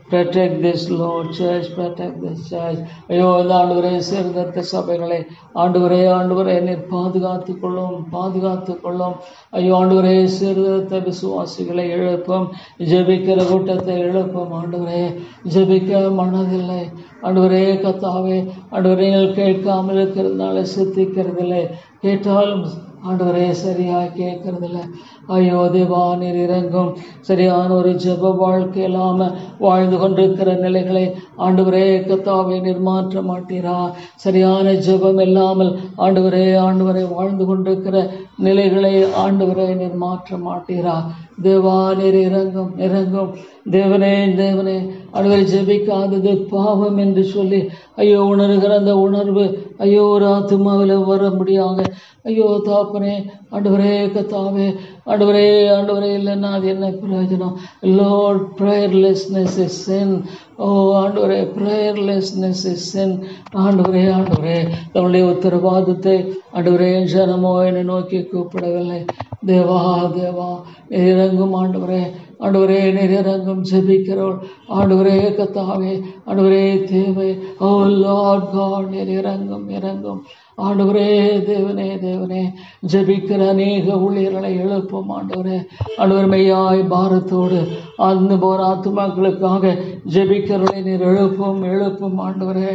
protect this Lord church protect this church ஐயோ இந்த ஆண்டவரே சேர்ந்த சபைகளை ஆண்டவரே ஆண்டவரே நீர் பாதுகாத்துக் கொள்ளும் பாதுகாத்துக் கொள்ளும் ஐயோ ஆண்டவரே சேர்ந்த விசுவாசிகளை எழுப்பும் ஜெபிக்கிற கூட்டத்தை எழுப்பும் ஆண்டவரே ஜெபிக்க மனதில்லை ஆண்டவரே கத்தாவே ஆண்டவரே நீங்கள் கேட்காமல் இருக்கிறதுனால சித்திக்கிறதில்லை கேட்டாலும் ஆண்டவரே சரியாக கேட்கறதில்ல ஐயோ தேவா நீர் இறங்கும் சரியான ஒரு ஜெப வாழ்க்கை இல்லாம வாழ்ந்து கொண்டிருக்கிற நிலைகளை ஆண்டவரே கத்தாவை நீர் மாற்ற மாட்டீரா சரியான ஜெபம் இல்லாமல் ஆண்டவரே ஆண்டவரே வாழ்ந்து கொண்டிருக்கிற நிலைகளை ஆண்டவரே நீர் மாற்ற மாட்டீரா தேவா நீர் இறங்கும் இறங்கும் தேவனே தேவனே ஆண்டவரை ஜெபிக்காதது பாவம் என்று சொல்லி ஐயோ உணர்கிற அந்த உணர்வு ஐயோ ஒரு ஆத்மாவில் வர முடியாங்க ஐயோ தாப்பனே ஆண்டவரே கத்தாவே ஆண்டவரே ஆண்டவரே இல்லைன்னா அது என்ன பிரயோஜனம் Lord prayerlessness is sin oh ஆண்டவரே ப்ரேயர்லெஸ்னஸ் இஸ் சென் ஆண்டவரே ஆண்டவரே தன்னுடைய உத்தரவாதத்தை ஆண்டவரே ஜனமோ என்னை நோக்கி கூப்பிடவில்லை தேவா தேவா நீர் இறங்கும் ஆண்டவரே ஆண்டவரே நீர் இறங்கும் ஜெபிக்கிறோள் ஆண்டவரே கத்தாவே ஆண்டவரே தேவை ஓ லார்ட் காட் நீர் இறங்கும் இறங்கும் ஆண்டவரே தேவனே தேவனே ஜெபிக்கிற அநேக ஊழியர்களை எழுப்பும் ஆண்டவரே ஆண்டவர் மெய்யாய் பாரத்தோடு அந்த போற ஆத்துமாக்களுக்காக ஜெபிக்கிறவர்களை நீர் எழுப்பும் எழுப்பும் ஆண்டவரே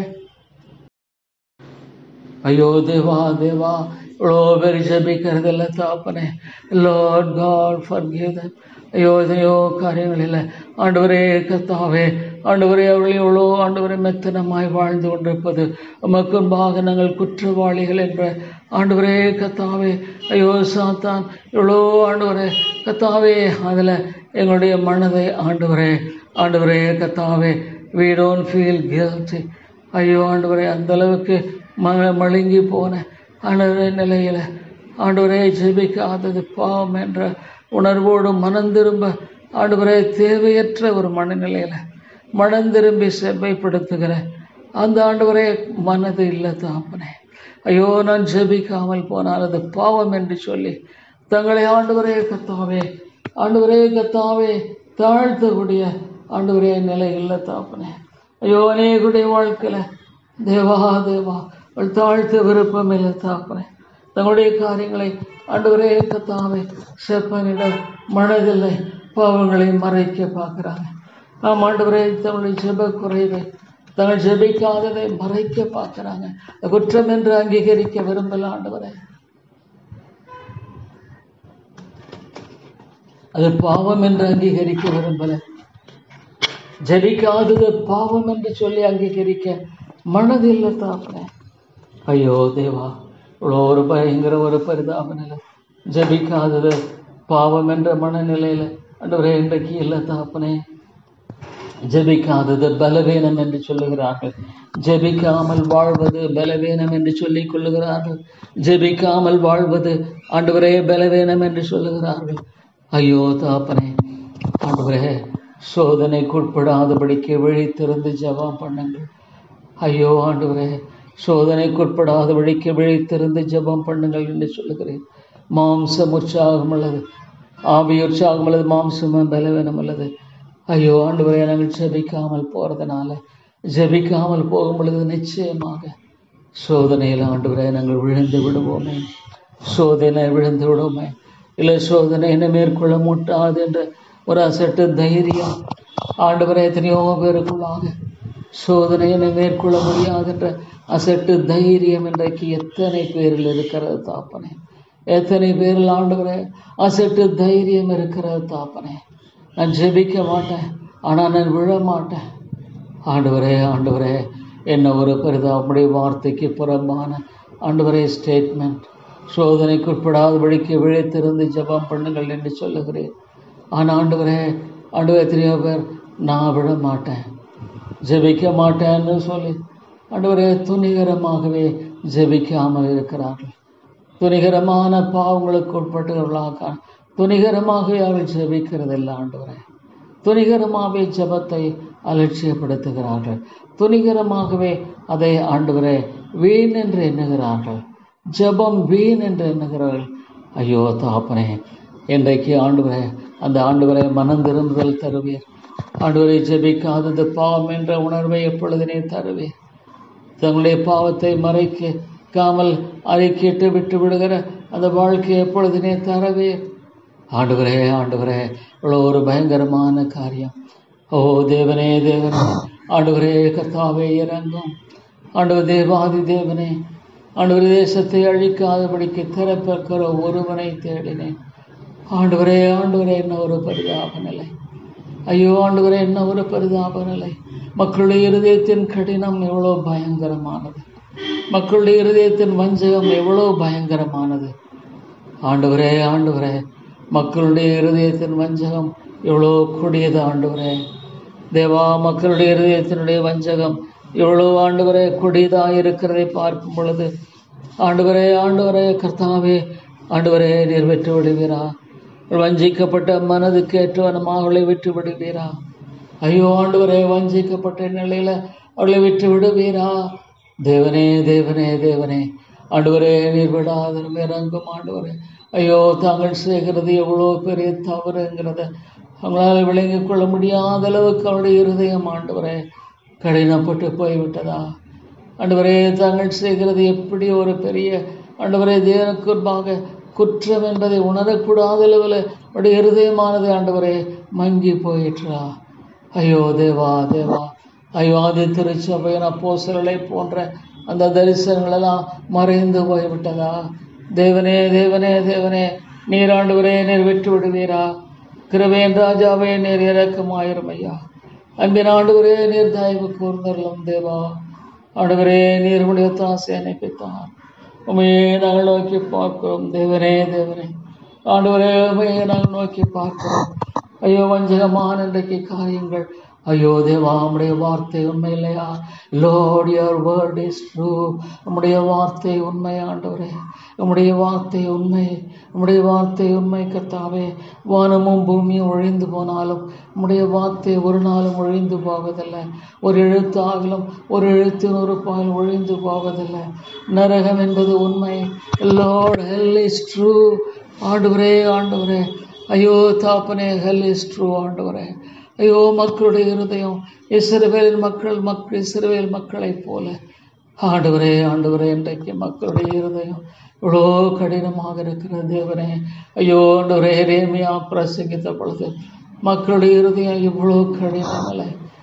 ஐயோ தேவா தேவா இவ்வளோ பேர் ஜெபிக்கிறதில்ல தாப்பனே லார்ட் காட் ஃபர்கிவ் தம் ஐயோ எதையோ காரியங்களில் ஆண்டவரே கத்தாவே ஆண்டவரே அவர்கள் எவ்வளோ ஆண்டவரை மெத்தனமாய் வாழ்ந்து கொண்டிருப்பது உமக்குன்பாக நாங்கள் குற்றவாளிகள் என்ற ஆண்டவரே கத்தாவே ஐயோ சாத்தான் எவ்வளோ ஆண்டவரே கத்தாவே அதில் எங்களுடைய மனதை ஆண்டவரே ஆண்டவரே கத்தாவே we don't ஃபீல் guilty ஐயோ ஆண்டவரே அந்த அளவுக்கு ம மழுங்கி போன ஆண்டவரே நிலையில் ஆண்டவரே ஜெபிக்காதது பாவம் என்ற உணர்வோடு மனம் திரும்ப ஆண்டவரே தேவையற்ற ஒரு மனநிலையில் மனம் திரும்பி செவ்வைப்படுத்துகிற அந்த ஆண்டவரே மனது இல்லை தாப்பனே ஐயோ நான் ஜெபிக்காமல் போனால் அது பாவம் என்று சொல்லி தங்களை ஆண்டவரே கத்தாவே ஆண்டவரே கத்தாவே தாழ்த்தக்கூடிய ஆண்டவரே நிலை இல்லை தாப்பனே ஐயோ அநேகுடைய வாழ்க்கையில் தேவா தேவா அவள் தாழ்த்த விருப்பம் இல்லை தாப்பனே தங்களுடைய காரியங்களை ஆண்டவரே கத்தாவே செப்பனிடம் மனதில்லை பாவங்களை மறைக்க பார்க்குறாங்க நாம் ஆண்டவரே தங்களுடைய ஜெப குறைவை தங்கள் ஜெபிக்காததை மறைக்க பார்க்குறாங்க குற்றம் என்று அங்கீகரிக்க விரும்பல ஆண்டவரே அது பாவம் என்று அங்கீகரிக்க விரும்பல ஜெபிக்காதது பாவம் என்று சொல்லி அங்கீகரிக்க மனதில்லை தாப்பனே ஐயோ தேவா இவ்வளோ ஒரு பயங்கர ஒரு பரிதாப நிலை ஜபிக்காதது பாவம் என்ற மனநிலையில் அன்றவரே இன்றைக்கு இல்லை தாப்பனே ஜெபிக்காதது பலவீனம் என்று சொல்லுகிறார்கள் ஜெபிக்காமல் வாழ்வது பலவீனம் என்று சொல்லிக் கொள்ளுகிறார்கள் ஜெபிக்காமல் வாழ்வது ஆண்டவரே பலவீனம் என்று சொல்லுகிறார்கள் ஐயோ தாப்பனே ஆண்டவரே சோதனைக்குட்படாதபடிக்கு விழித்திருந்து ஜெபம் பண்ணுங்கள் ஐயோ ஆண்டவரே சோதனைக்குட்படாதபடிக்கு விழித்திருந்து ஜெபம் பண்ணுங்கள் என்று சொல்லுகிறேன் மாம்சம் உற்சாகம் உள்ளது ஆவி உற்சாகம் உள்ளது மாம்சமும் பலவீனம் உள்ளது ஐயோ ஆண்டவரே நாங்கள் ஜெபிக்காமல் போகிறதுனால ஜெபிக்காமல் போகும் பொழுது நிச்சயமாக சோதனையில் ஆண்டவரே நாங்கள் விழுந்து விடுவோமே சோதனை விழுந்து விடுவோமே இல்லை சோதனை என்ன மேற்கொள்ள முட்டாது என்ற ஒரு அசட்டு தைரியம் ஆண்டவரே எத்தனையோ பேருக்குள்ளாக சோதனையினை மேற்கொள்ள முடியாது என்ற அசட்டு தைரியம் இன்றைக்கு எத்தனை பேரில் இருக்கிறது தாப்பனே எத்தனை பேரில் ஆண்டவரே அசட்டு தைரியம் இருக்கிறது தாப்பனே நான் ஜெபிக்க மாட்டேன் ஆனால் நான் விழ மாட்டேன் ஆண்டவரே ஆண்டவரே என்ன ஒரு பரிதாபுடைய வார்த்தைக்கு புறம்பான ஆண்டவரே ஸ்டேட்மெண்ட் சோதனைக்குட்படாதபடிக்கு விழித்திருந்து ஜெபம் பண்ணுங்கள் என்று சொல்லுகிறேன் ஆனால் ஆண்டவரே ஆண்டவரே எத்தனையோ பேர் நான் விட மாட்டேன் ஜெபிக்க மாட்டேன்னு சொல்லி ஆண்டவரே துணிகரமாகவே ஜெபிக்காமல் இருக்கிறார்கள் துணிகரமான பாவங்களுக்கு உட்பட்டவர்களாக துணிகரமாகவே அவள் ஜெபிக்கிறதில்லை ஆண்டவரே துணிகரமாகவே ஜெபத்தை அலட்சியப்படுத்துகிறார்கள் துணிகரமாகவே அதை ஆண்டவரே வீண் என்று எண்ணுகிறார்கள் ஜெபம் வீண் என்று எண்ணுகிறார்கள் ஐயோ தாப்பனே இன்றைக்கு ஆண்டவரே அந்த ஆண்டவரை மனம் திரும்புதல் தருவீர் ஆண்டவரை ஜெபிக்காதது பாவம் என்ற உணர்வை எப்பொழுதினே தருவேன் தங்களுடைய பாவத்தை மறைக்காமல் அறிக்கையிட்டு விட்டு விடுகிற அந்த வாழ்க்கையை எப்பொழுதினே தரவே ஆண்டவரே ஆண்டவரே இவ்வளோ ஒரு பயங்கரமான காரியம் ஓ தேவனே தேவனே ஆண்டவரே கர்த்தாவே இறங்கும் ஆண்டவர் தேவாதி தேவனே ஆண்டவர் தேசத்தை அழிக்காதபடிக்கு திறப்பிருக்கிற ஒருவனை தேடினேன் ஆண்டவரே ஆண்டவரே என்ன ஒரு பரிதாப நிலை ஐயோ ஆண்டவரே என்ன ஒரு பரிதாப நிலை மக்களுடைய இருதயத்தின் கடினம் எவ்வளோ பயங்கரமானது மக்களுடைய இருதயத்தின் வஞ்சகம் எவ்வளோ பயங்கரமானது ஆண்டவரே ஆண்டவரே மக்களுடைய இருதயத்தின் வஞ்சகம் எவ்வளோ கொடியது ஆண்டவரே தேவா மக்களுடைய இருதயத்தினுடைய வஞ்சகம் எவ்வளோ ஆண்டவரே கொடியதாக இருக்கிறதை பார்க்கும் பொழுது ஆண்டவரே ஆண்டவரே கர்த்தாவே ஆண்டவரே நீர் வெற்றி விடுவீரா வஞ்சிக்கப்பட்ட மனதுக்கு ஏற்றவனமாக அவளை விட்டு விடுவீரா ஐயோ ஆண்டவரே வஞ்சிக்கப்பட்ட நிலையில அவளை விட்டு விடுவீரா தேவனே தேவனே தேவனே ஆண்டவரே நீர் விடாதரும் இறங்கும் ஆண்டவரே ஐயோ தாங்கள் செய்கிறது எவ்வளோ பெரிய தவறுங்கிறத அவங்களால் விளங்கிக் கொள்ள முடியாத அளவுக்கு அவருடைய இருதயம் ஆண்டவரே கடினப்பட்டு போய்விட்டதா ஆண்டவரே தாங்கள் செய்கிறது எப்படி ஒரு பெரிய ஆண்டவரே தேவனுக்கு முன்பாக குற்றம் என்பதை உணரக்கூடாத அளவில் அவருடைய இருதயமானது ஆண்டவரே மங்கி போயிற்றா ஐயோ தேவா தேவா ஐயோ ஆதி திருச்சபையின் அப்போஸ்தலர்களை போன்ற அந்த தரிசனங்களெல்லாம் மறைந்து போய்விட்டதா தேவனே தேவனே தேவனே நீர் ஆண்டவரே நீர் விட்டு விடுவீரா கிருபேன் ராஜாவே நீர் இறக்கமாயிரும் ஐயா அன்பின் ஆண்டவரே நீர் தயவு கூர்ந்தருளும் தேவா ஆண்டவரே நீர் உடைய தாசை அனுப்பித்தார் உமையே நாங்கள் நோக்கி பார்க்கிறோம் தேவனே தேவனே ஆண்டவரே உமையை நாங்கள் நோக்கி பார்க்கிறோம் ஐயோ வஞ்சகமான இன்றைக்கு காரியங்கள் ஐயோ தேவா உம்முடைய வார்த்தை உண்மை இல்லையா Lord your word is true உம்முடைய வார்த்தை உண்மை ஆண்டவரே உம்முடைய வார்த்தை உண்மை உம்முடைய வார்த்தை உண்மை கர்த்தாவே வானமும் பூமியும் ஒழிந்து போனாலும் உம்முடைய வார்த்தை ஒரு நாளும் ஒழிந்து போவதில்லை ஒரு எழுத்து ஆகிலும் ஒரு எழுத்தின் ஒரு பால் ஒழிந்து போவதில்லை நரகம் என்பது உண்மை லோட் ஹெல் இஸ் ட்ரூ ஆண்டவரே ஆண்டவரே ஐயோ தாப்பனே ஹெல் இஸ் ட்ரூ ஆண்டவரே ஐயோ மக்களுடைய இருதயம் இஸ்ரவேல் மக்கள் மக்கள் இஸ்ரவேல் மக்களைப் போல ஆண்டவரே ஆண்டவரே இன்றைக்கு மக்களுடைய இருதயம் இவ்வளோ கடினமாக இருக்கிற தேவனே ஐயோ ஆண்டவரே ரேமியா பிரசங்கித்த பொழுது மக்களுடைய இருதயம் இவ்வளோ கடின நிலை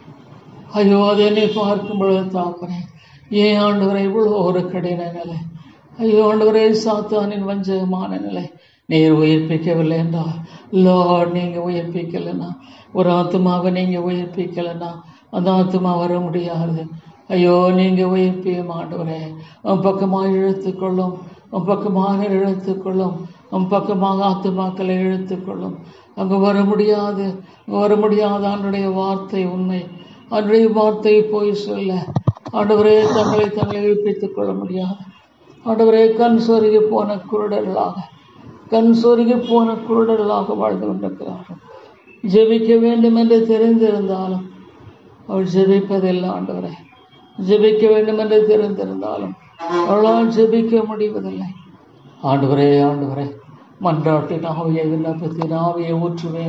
ஐயோ அதை என்னை பார்க்கும் பொழுது தாப்பனே ஏன் ஆண்டவரை இவ்வளோ ஒரு கடின நிலை ஐயோ ஆண்டவரே சாத்தானின் வஞ்சகமான நிலை நீர் உயிர்ப்பிக்கவில்லை என்றால் லார்ட் நீங்கள் உயிர்ப்பிக்கலைன்னா ஒரு ஆத்மாவை நீங்கள் உயிர்ப்பிக்கலைன்னா அந்த ஆத்மா வர முடியாது ஐயோ நீங்கள் உயிர்ப்பியும் ஆண்டவரே உன் பக்கமாக இழுத்துக்கொள்ளும் உன் பக்கமாக இழுத்துக்கொள்ளும் உன் பக்கமாக ஆத்துமாக்களை இழுத்துக்கொள்ளும் அங்கே வர முடியாது அங்கே வர முடியாத ஆண்டுடைய வார்த்தை உண்மை அன்றைய வார்த்தை போய் சொல்ல ஆண்டவரே தங்களை தங்களை உயிர்ப்பித்துக் கொள்ள முடியாது ஆண்டவரே கண் சொருகி போன குருடர்களாக கண் சொருகி போன குருடர்களாக வாழ்ந்து கொண்டிருக்கிறார்கள் ஜெபிக்க வேண்டும் என்று தெரிந்திருந்தாலும் அவள் ஜெபிப்பதில்லை ஆண்டவரே ஜெபிக்க வேண்டும் என்று தெரிந்திருந்தாலும் அவளால் ஜெபிக்க முடிவதில்லை ஆண்டவரே ஆண்டவரே மன்றாட்டின் ஆவியை விண்ணப்பத்தின் ஆவியை ஊற்றுவேன்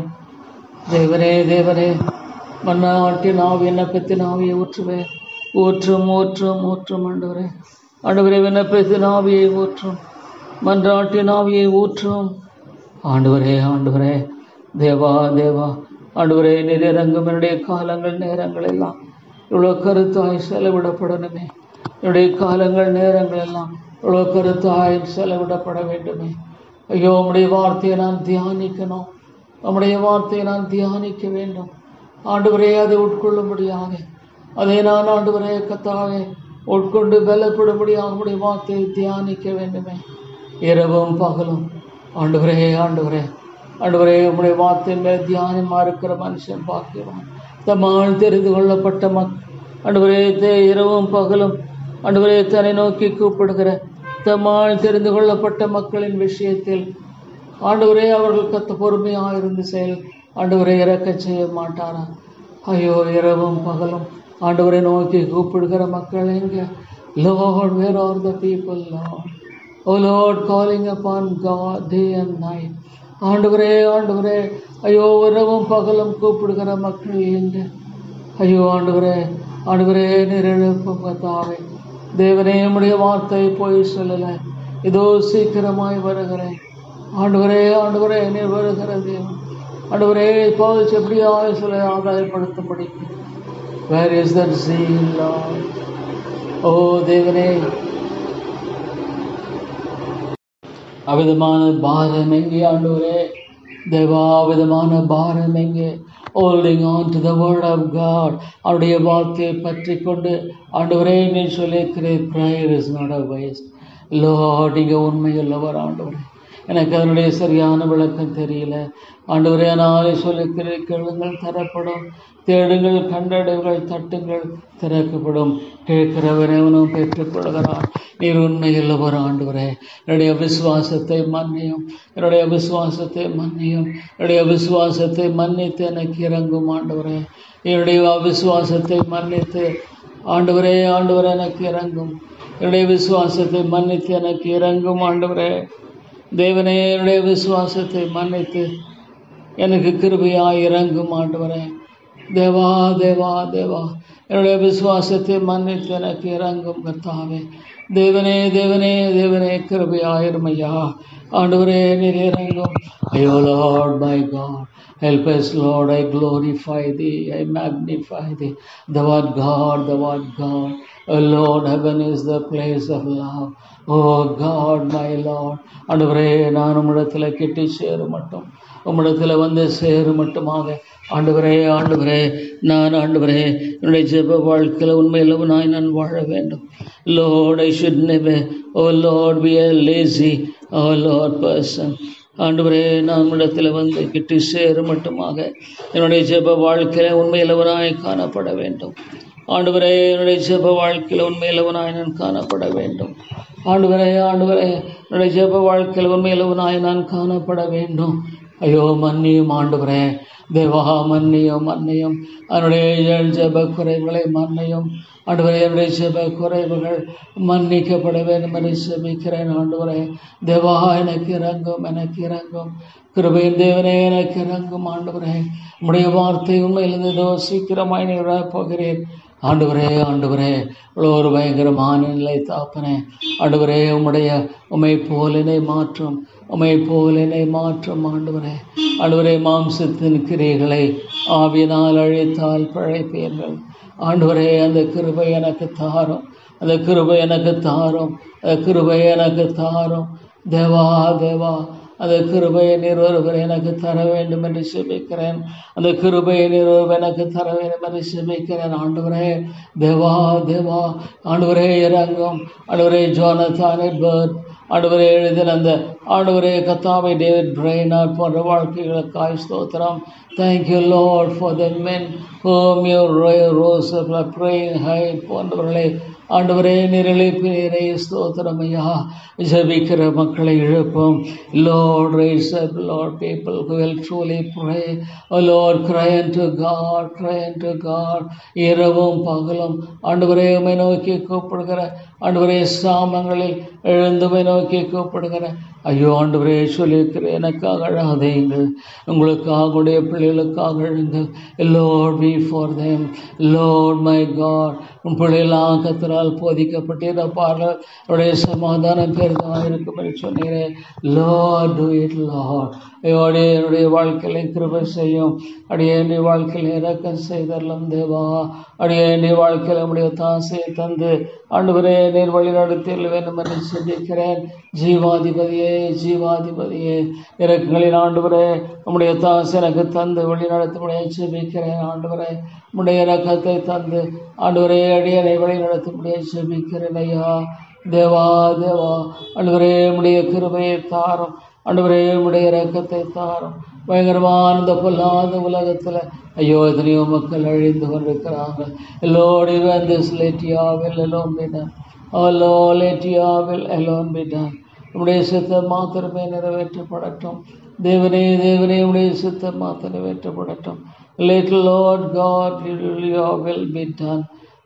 தேவனே தேவனே மன்னாட்டின் ஆவி விண்ணப்பத்தின் ஆவியை ஊற்றுவேன் ஊற்றும் ஊற்றும் ஊற்றும் ஆண்டவரே ஆண்டவரே விண்ணப்பத்தின் ஆவியை ஊற்றும் மன்றாட்டின் ஆவியை ஊற்றும் ஆண்டவரே ஆண்டவரே தேவா தேவா ஆண்டவரே நிறைரங்கும் என்னுடைய காலங்கள் நேரங்கள் எல்லாம் இவ்வளோ கருத்தாய் செலவிடப்படணுமே என்னுடைய காலங்கள் நேரங்கள் எல்லாம் இவ்வளோ கருத்தாய் செலவிடப்பட வேண்டுமே ஐயோ உம்முடைய வார்த்தையை நான் தியானிக்கணும் உம்முடைய வார்த்தையை நான் தியானிக்க வேண்டும் ஆண்டவரே அதை உட்கொள்ளும்படியாக அதை நான் ஆண்டவரே கத்தாவே உட்கொண்டு பலப்படும்படியாக உம்முடைய வார்த்தையை தியானிக்க வேண்டுமே இரவும் பகலும் ஆண்டவரே ஆண்டவரே ஆண்டவரே உம்முடைய வார்த்தையின் மேல் தியானமாக இருக்கிற மனுஷன் பாக்கியவான் தம்மால் தெரிந்து கொள்ளப்பட்ட மக் ஆண்டவரே தே- இரவும் பகலும் ஆண்டவரே தன்னை நோக்கி கூப்பிடுகிற தம்மால் தெரிந்து கொள்ளப்பட்ட மக்களின் விஷயத்தில் ஆண்டவரே அவர்கள் கத்த பொறுமையாக இருந்து செயல் ஆண்டவரை இறக்கச் செய்ய மாட்டாரா ஐயோ இரவும் பகலும் ஆண்டவரை நோக்கி கூப்பிடுகிற மக்கள் எங்க Lord, where are the people, Lord? O Lord, calling upon God day and night. ஆண்டவரே ஆண்டவரே ஐயோ இரவும் பகலும் கூப்பிடுகிற மக்கள் எங்க ஐயோ ஆண்டவரே ஆண்டவரே நீர் எழுப்பும் கத்தாவே தேவனே உம்முடைய வார்த்தை போய் சொல்லல இதோ சீக்கிரமாய் வருகிறேன் ஆண்டவரே ஆண்டவரே நீர் வருகிற தேவன் ஆண்டவரே பவுல் எப்படியாய் சொல்ல ஆதாயப்படுத்தும்படி வேர் இஸ் தட் சீல் ஓ தேவனே அவிதமான பாரம் எங்கே ஆண்டவரே தேவா அவிதமான பாரம் எங்கே holding on to the word of God அவருடைய வார்த்தையை பற்றி கொண்டு ஆண்டவரே நீ சொல்லியிருக்கிறேன் prayer is not a waste Lord நீங்கள் உண்மையுள்ளவர் ஆண்டவரே எனக்கு அதனுடைய சரியான விளக்கம் தெரியல ஆண்டவரே நாளை சொல்லிக்கிறேன் கேளுங்கள் தரப்படும் தேடுங்கள் கண்டடைவுகள் தட்டுங்கள் திறக்கப்படும் கேட்கிறவனவனும் பெற்றுக்கொள்கிறான் நீர் உண்மையுள்ளவர் ஆண்டவரே என்னுடைய விசுவாசத்தை மன்னியும் என்னுடைய விசுவாசத்தை மன்னியும் என்னுடைய விசுவாசத்தை மன்னித்து எனக்கு இறங்கும் ஆண்டவரே என்னுடைய விசுவாசத்தை மன்னித்து ஆண்டவரே ஆண்டவரே எனக்கு இறங்கும் என்னுடைய விசுவாசத்தை மன்னித்து எனக்கு இறங்கும் ஆண்டவரே தேவனே என்னுடைய விசுவாசத்தை மன்னித்து எனக்கு கிருபையாய் இறங்கும் ஆண்டவரே தேவா தேவா தேவா என்னுடைய விசுவாசத்தை மன்னித்து எனக்கு இறங்கும் கர்த்தாவே தேவனே தேவனே தேவனே கிருபையாயிரும் ஐயா ஆண்டவரே நீர் இறங்கும் ஐயோ Lord my God Help us, Lord. I glorify thee. I magnify thee. The word God, the word God. Oh Lord, heaven is the place of love. Oh God, my Lord. ஆண்டவரே நான் உம்மிடத்தில் கிட்டி சேரும் மட்டும் உம்மிடத்தில் வந்து சேரும் மட்டுமாக ஆண்டவரே ஆண்டவரே நான் ஆண்டவரே என்னுடைய ஜெப வாழ்க்கையில் உண்மையிலவனாய் நான் வாழ வேண்டும் Lord I should never oh Lord be a lazy oh Lord person ஆண்டவரே நான் இடத்துல வந்து கிட்டி சேரும் மட்டுமாக என்னுடைய ஜெப வாழ்க்கையில் உண்மையிலவனாய் காணப்பட வேண்டும் ஆண்டவரே என்னுடைய ஜெப வாழ்க்கையில் உண்மையிலவனாய் நான் காணப்பட வேண்டும் ஆண்டவரே ஆண்டவரே என்னுடைய ஜெப வாழ்க்கையில் உண்மையிலவனாய் நான் காணப்பட வேண்டும் ஐயோ மன்னியும் ஆண்டவரே தேவா மன்னியும் மன்னியும் அதனுடைய ஏழு ஜெப குறைவுகளை மன்னியும் ஆண்டவரே என்னுடைய ஜெப குறைவுகள் மன்னிக்கப்பட வேண்டும் என்று செபிக்கிறேன் ஆண்டவரே தேவா எனக்கு இறங்கும் எனக்கு இறங்கும் கிருபையின் தேவனே எனக்கு இறங்கும் ஆண்டவரே உம்முடைய வார்த்தை உண்மையிலிருந்து இதோ சீக்கிரமாய் நீ போகிறேன் ஆண்டவரே ஆண்டவரே இவ்வளோ ஒரு பயங்கரமான நிலை தாப்பனே ஆண்டவரே உம்முடைய உமை போலினை மாற்றும் உமை போலினை மாற்றும் ஆண்டவரே ஆண்டவரே மாம்சத்தின் கிரைகளை ஆவியினால் அழித்தால் பிழைப்பீர்கள் ஆண்டவரே அந்த கிருபை எனக்கு தாரும் அந்த கிருபை எனக்கு தாரும் அந்த கிருபை எனக்கு தாரும் தேவா தேவா அந்த கிருபையை நீர் ஒருவர் எனக்கு தர வேண்டும் என்று செபிக்கிறேன் அந்த கிருபையை நீர் ஒருவர் எனக்கு தர வேண்டும் என்று செபிக்கிறேன் ஆண்டவரே தேவா தேவா ஆண்டவரே இறங்கும் ஆண்டவரே ஜோனத்தான் எட்வர்ட் ஆண்டவரே எழுதின அந்த ஆண்டவரே கத்தாவை டேவிட் பிரெய்னார் போன்ற வாழ்க்கைகளுக்காய் ஸ்தோத்திரம் thank you Lord for the men whom you rose praying Hyde போன்றவர்களை ஆண்டவரே நிரழிப்பு நீரை ஸ்தோத்திரம் ஐயா ஜபிக்கிற மக்களை இழுப்போம் Lord rise up Lord people who will truly pray oh lord cry unto god cry unto god இரவும் பகலும் ஆண்டவரே உமை நோக்கி கூப்பிடுகிற ஆண்டவரே சாமங்களில் எழுந்துமை நோக்கி கூப்பிடுகிற ஐயோ ஆண்டவரே சொல்லியிருக்கிறேன் எனக்காக அழாதீங்கள் உங்களுக்காக உடைய பிள்ளைகளுக்காக எழுங்கள் Lord be for them Lord my God உன் பிள்ளைகளாம் கத்தரால் போதிக்கப்பட்டிருப்பார்கள் உடைய சமாதானம் பெரிதாக இருக்கும் என்று சொன்னீரே லார்ட் டு இட் லார்ட் ஐயோடே என்னுடைய வாழ்க்கையில கிருபை செய்யும் அடியே என்னுடைய வாழ்க்கையில் இறக்கம் செய்தரலாம் தேவா அடியே என்னுடைய வாழ்க்கையில் நம்முடைய தாசையை தந்து ஆண்டவரே நீர் வழி நடத்தியில் வேண்டும் என்று சிந்திக்கிறேன் ஜீவாதிபதியே ஜீவாதிபதியே இறக்கங்களின் ஆண்டவரே நம்முடைய தாசை எனக்கு தந்து வழி நடத்தும்படியே செபிக்கிறேன் ஆண்டவரே உம்முடைய இறக்கத்தை தந்து ஆண்டவரே அடியனை வழி நடத்தும்படியே செபிக்கிறேன் ஐயா தேவா தேவா ஆண்டவரே உம்முடைய கிருபையை தாரும் ஆண்டவரே உம்முடைய இரக்கத்தை தாரும் பயங்கரமான இந்த பொல்லாத உலகத்தில் ஐயோ எத்தனையோ மக்கள் அழிந்து கொண்டிருக்கிறாங்க எல்லோடு திஸ் லெட்டியாவில் எல்லோன் பிடன் அலோ லெட்டியாவில் எல்லோன் பிடன் உம்முடைய சித்தம் மாத்திரமே நிறைவேற்றப்படட்டும் தேவனே தேவனே உடைய சித்தம் மாத்திரம் நிறைவேற்றப்படட்டும் little Lord God your will be done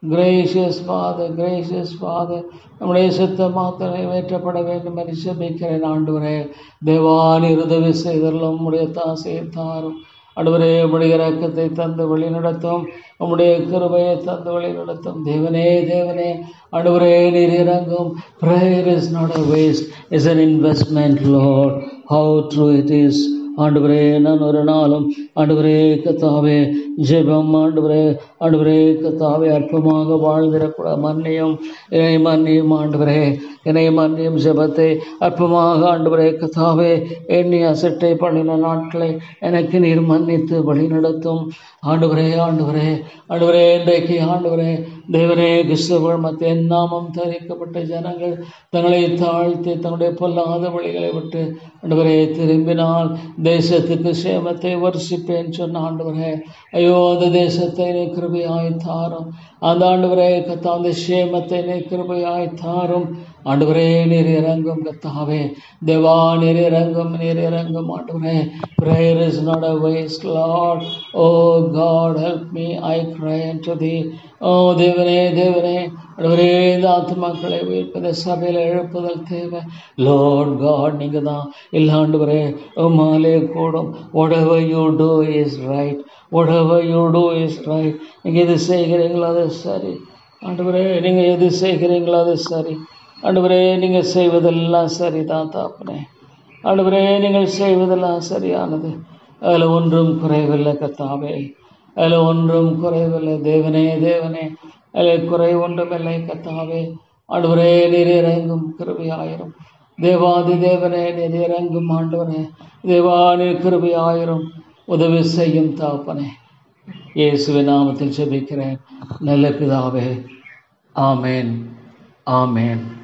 gracious Father gracious Father நம்முடைய சித்த மாத்திரை நிறைவேற்றப்பட வேண்டும் என்று செபிக்கிறேன் ஆண்டவரே தேவானி உதவி செய்தலும் உம்முடைய தாசையை தாரும் ஆண்டவரே உம்முடைய இரக்கத்தை தந்து வழி நடத்தும் உம்முடைய கிருபையை தந்து வழி நடத்தும் தேவனே தேவனே ஆண்டவரே நீர் இறங்கும் prayer is not a waste is an investment lord how true it is ஆண்டவரே நான் ஒரு நாளும் ஆண்டவரே கத்தாவே ஜெபம் ஆண்டவரே ஆண்டவரே கத்தாவே அற்பமாக வாழ்ந்திடக்கூட மன்னியும் என்னை மன்னியும் ஆண்டவரே என்னை மன்னியும் ஜெபத்தை அற்பமாக ஆண்டவரே கத்தாவே எண்ணி அசட்டை பண்ணின நாட்களை எனக்கு நீர் மன்னித்து வழி நடத்தும் ஆண்டவரே ஆண்டவரே ஆண்டவரே இன்றைக்கு ஆண்டவரே தேவரே கிறிஸ்தவர்கள் மத்திய நாமம் தரிக்கப்பட்ட ஜனங்கள் தங்களை தாழ்த்தி தங்களுடைய பொல்லாத வழிகளை விட்டு ஆண்டவரே திரும்பினால் தேசத்துக்கு சேமத்தை வருஷிப்பேன் சொன்ன ஆண்டவரே ஐயோ அந்த தேசத்தை நீ கிருபையாய் தாரும் அந்த ஆண்டவரே கத்தா அந்த சேமத்தை நீ கிருபையாய் தாரும் ஆண்டவரே நீர் இறங்கும் கத்தாவே தேவா நீர் இறங்கும் நீர் இறங்கும் ஆண்டவரே prayer is not a waste lord oh god help me i cry unto thee ஓ தேவனே தேவனே ஆண்டவரே இந்த ஆத்மாக்களை உயிர்ப்பதை சபையில் எழுப்புதல் தேவை லார்ட் காட் நீங்கள் தான் இல்லை ஆண்டவரே உமாலே கூடும் whatever you do is right whatever you do is right நீங்கள் எது செய்கிறீங்களோ அது சரி ஆண்டவரே நீங்கள் எது செய்கிறீங்களோ அது சரி ஆண்டவரே நீங்கள் செய்வதெல்லாம் சரிதான் தாப்பனே ஆண்டவரே நீங்கள் செய்வதெல்லாம் சரியானது அதில் ஒன்றும் குறைவில்லை கத்தாவே அதில் ஒன்றும் குறைவில்லை தேவனே தேவனே அதில் குறை ஒன்றுமில்லை கத்தாவே ஆண்டவரே நீர் இறங்கும் கிருபையாயிரும் தேவாதி தேவனே நீர் இறங்கும் ஆண்டவரே தேவா நீர் கிருபையாயிரும் உதவி செய்யும் தாப்பனே இயேசுவின் நாமத்தில் ஜெபிக்கிறேன் நல்ல பிதாவே ஆமேன் ஆமேன்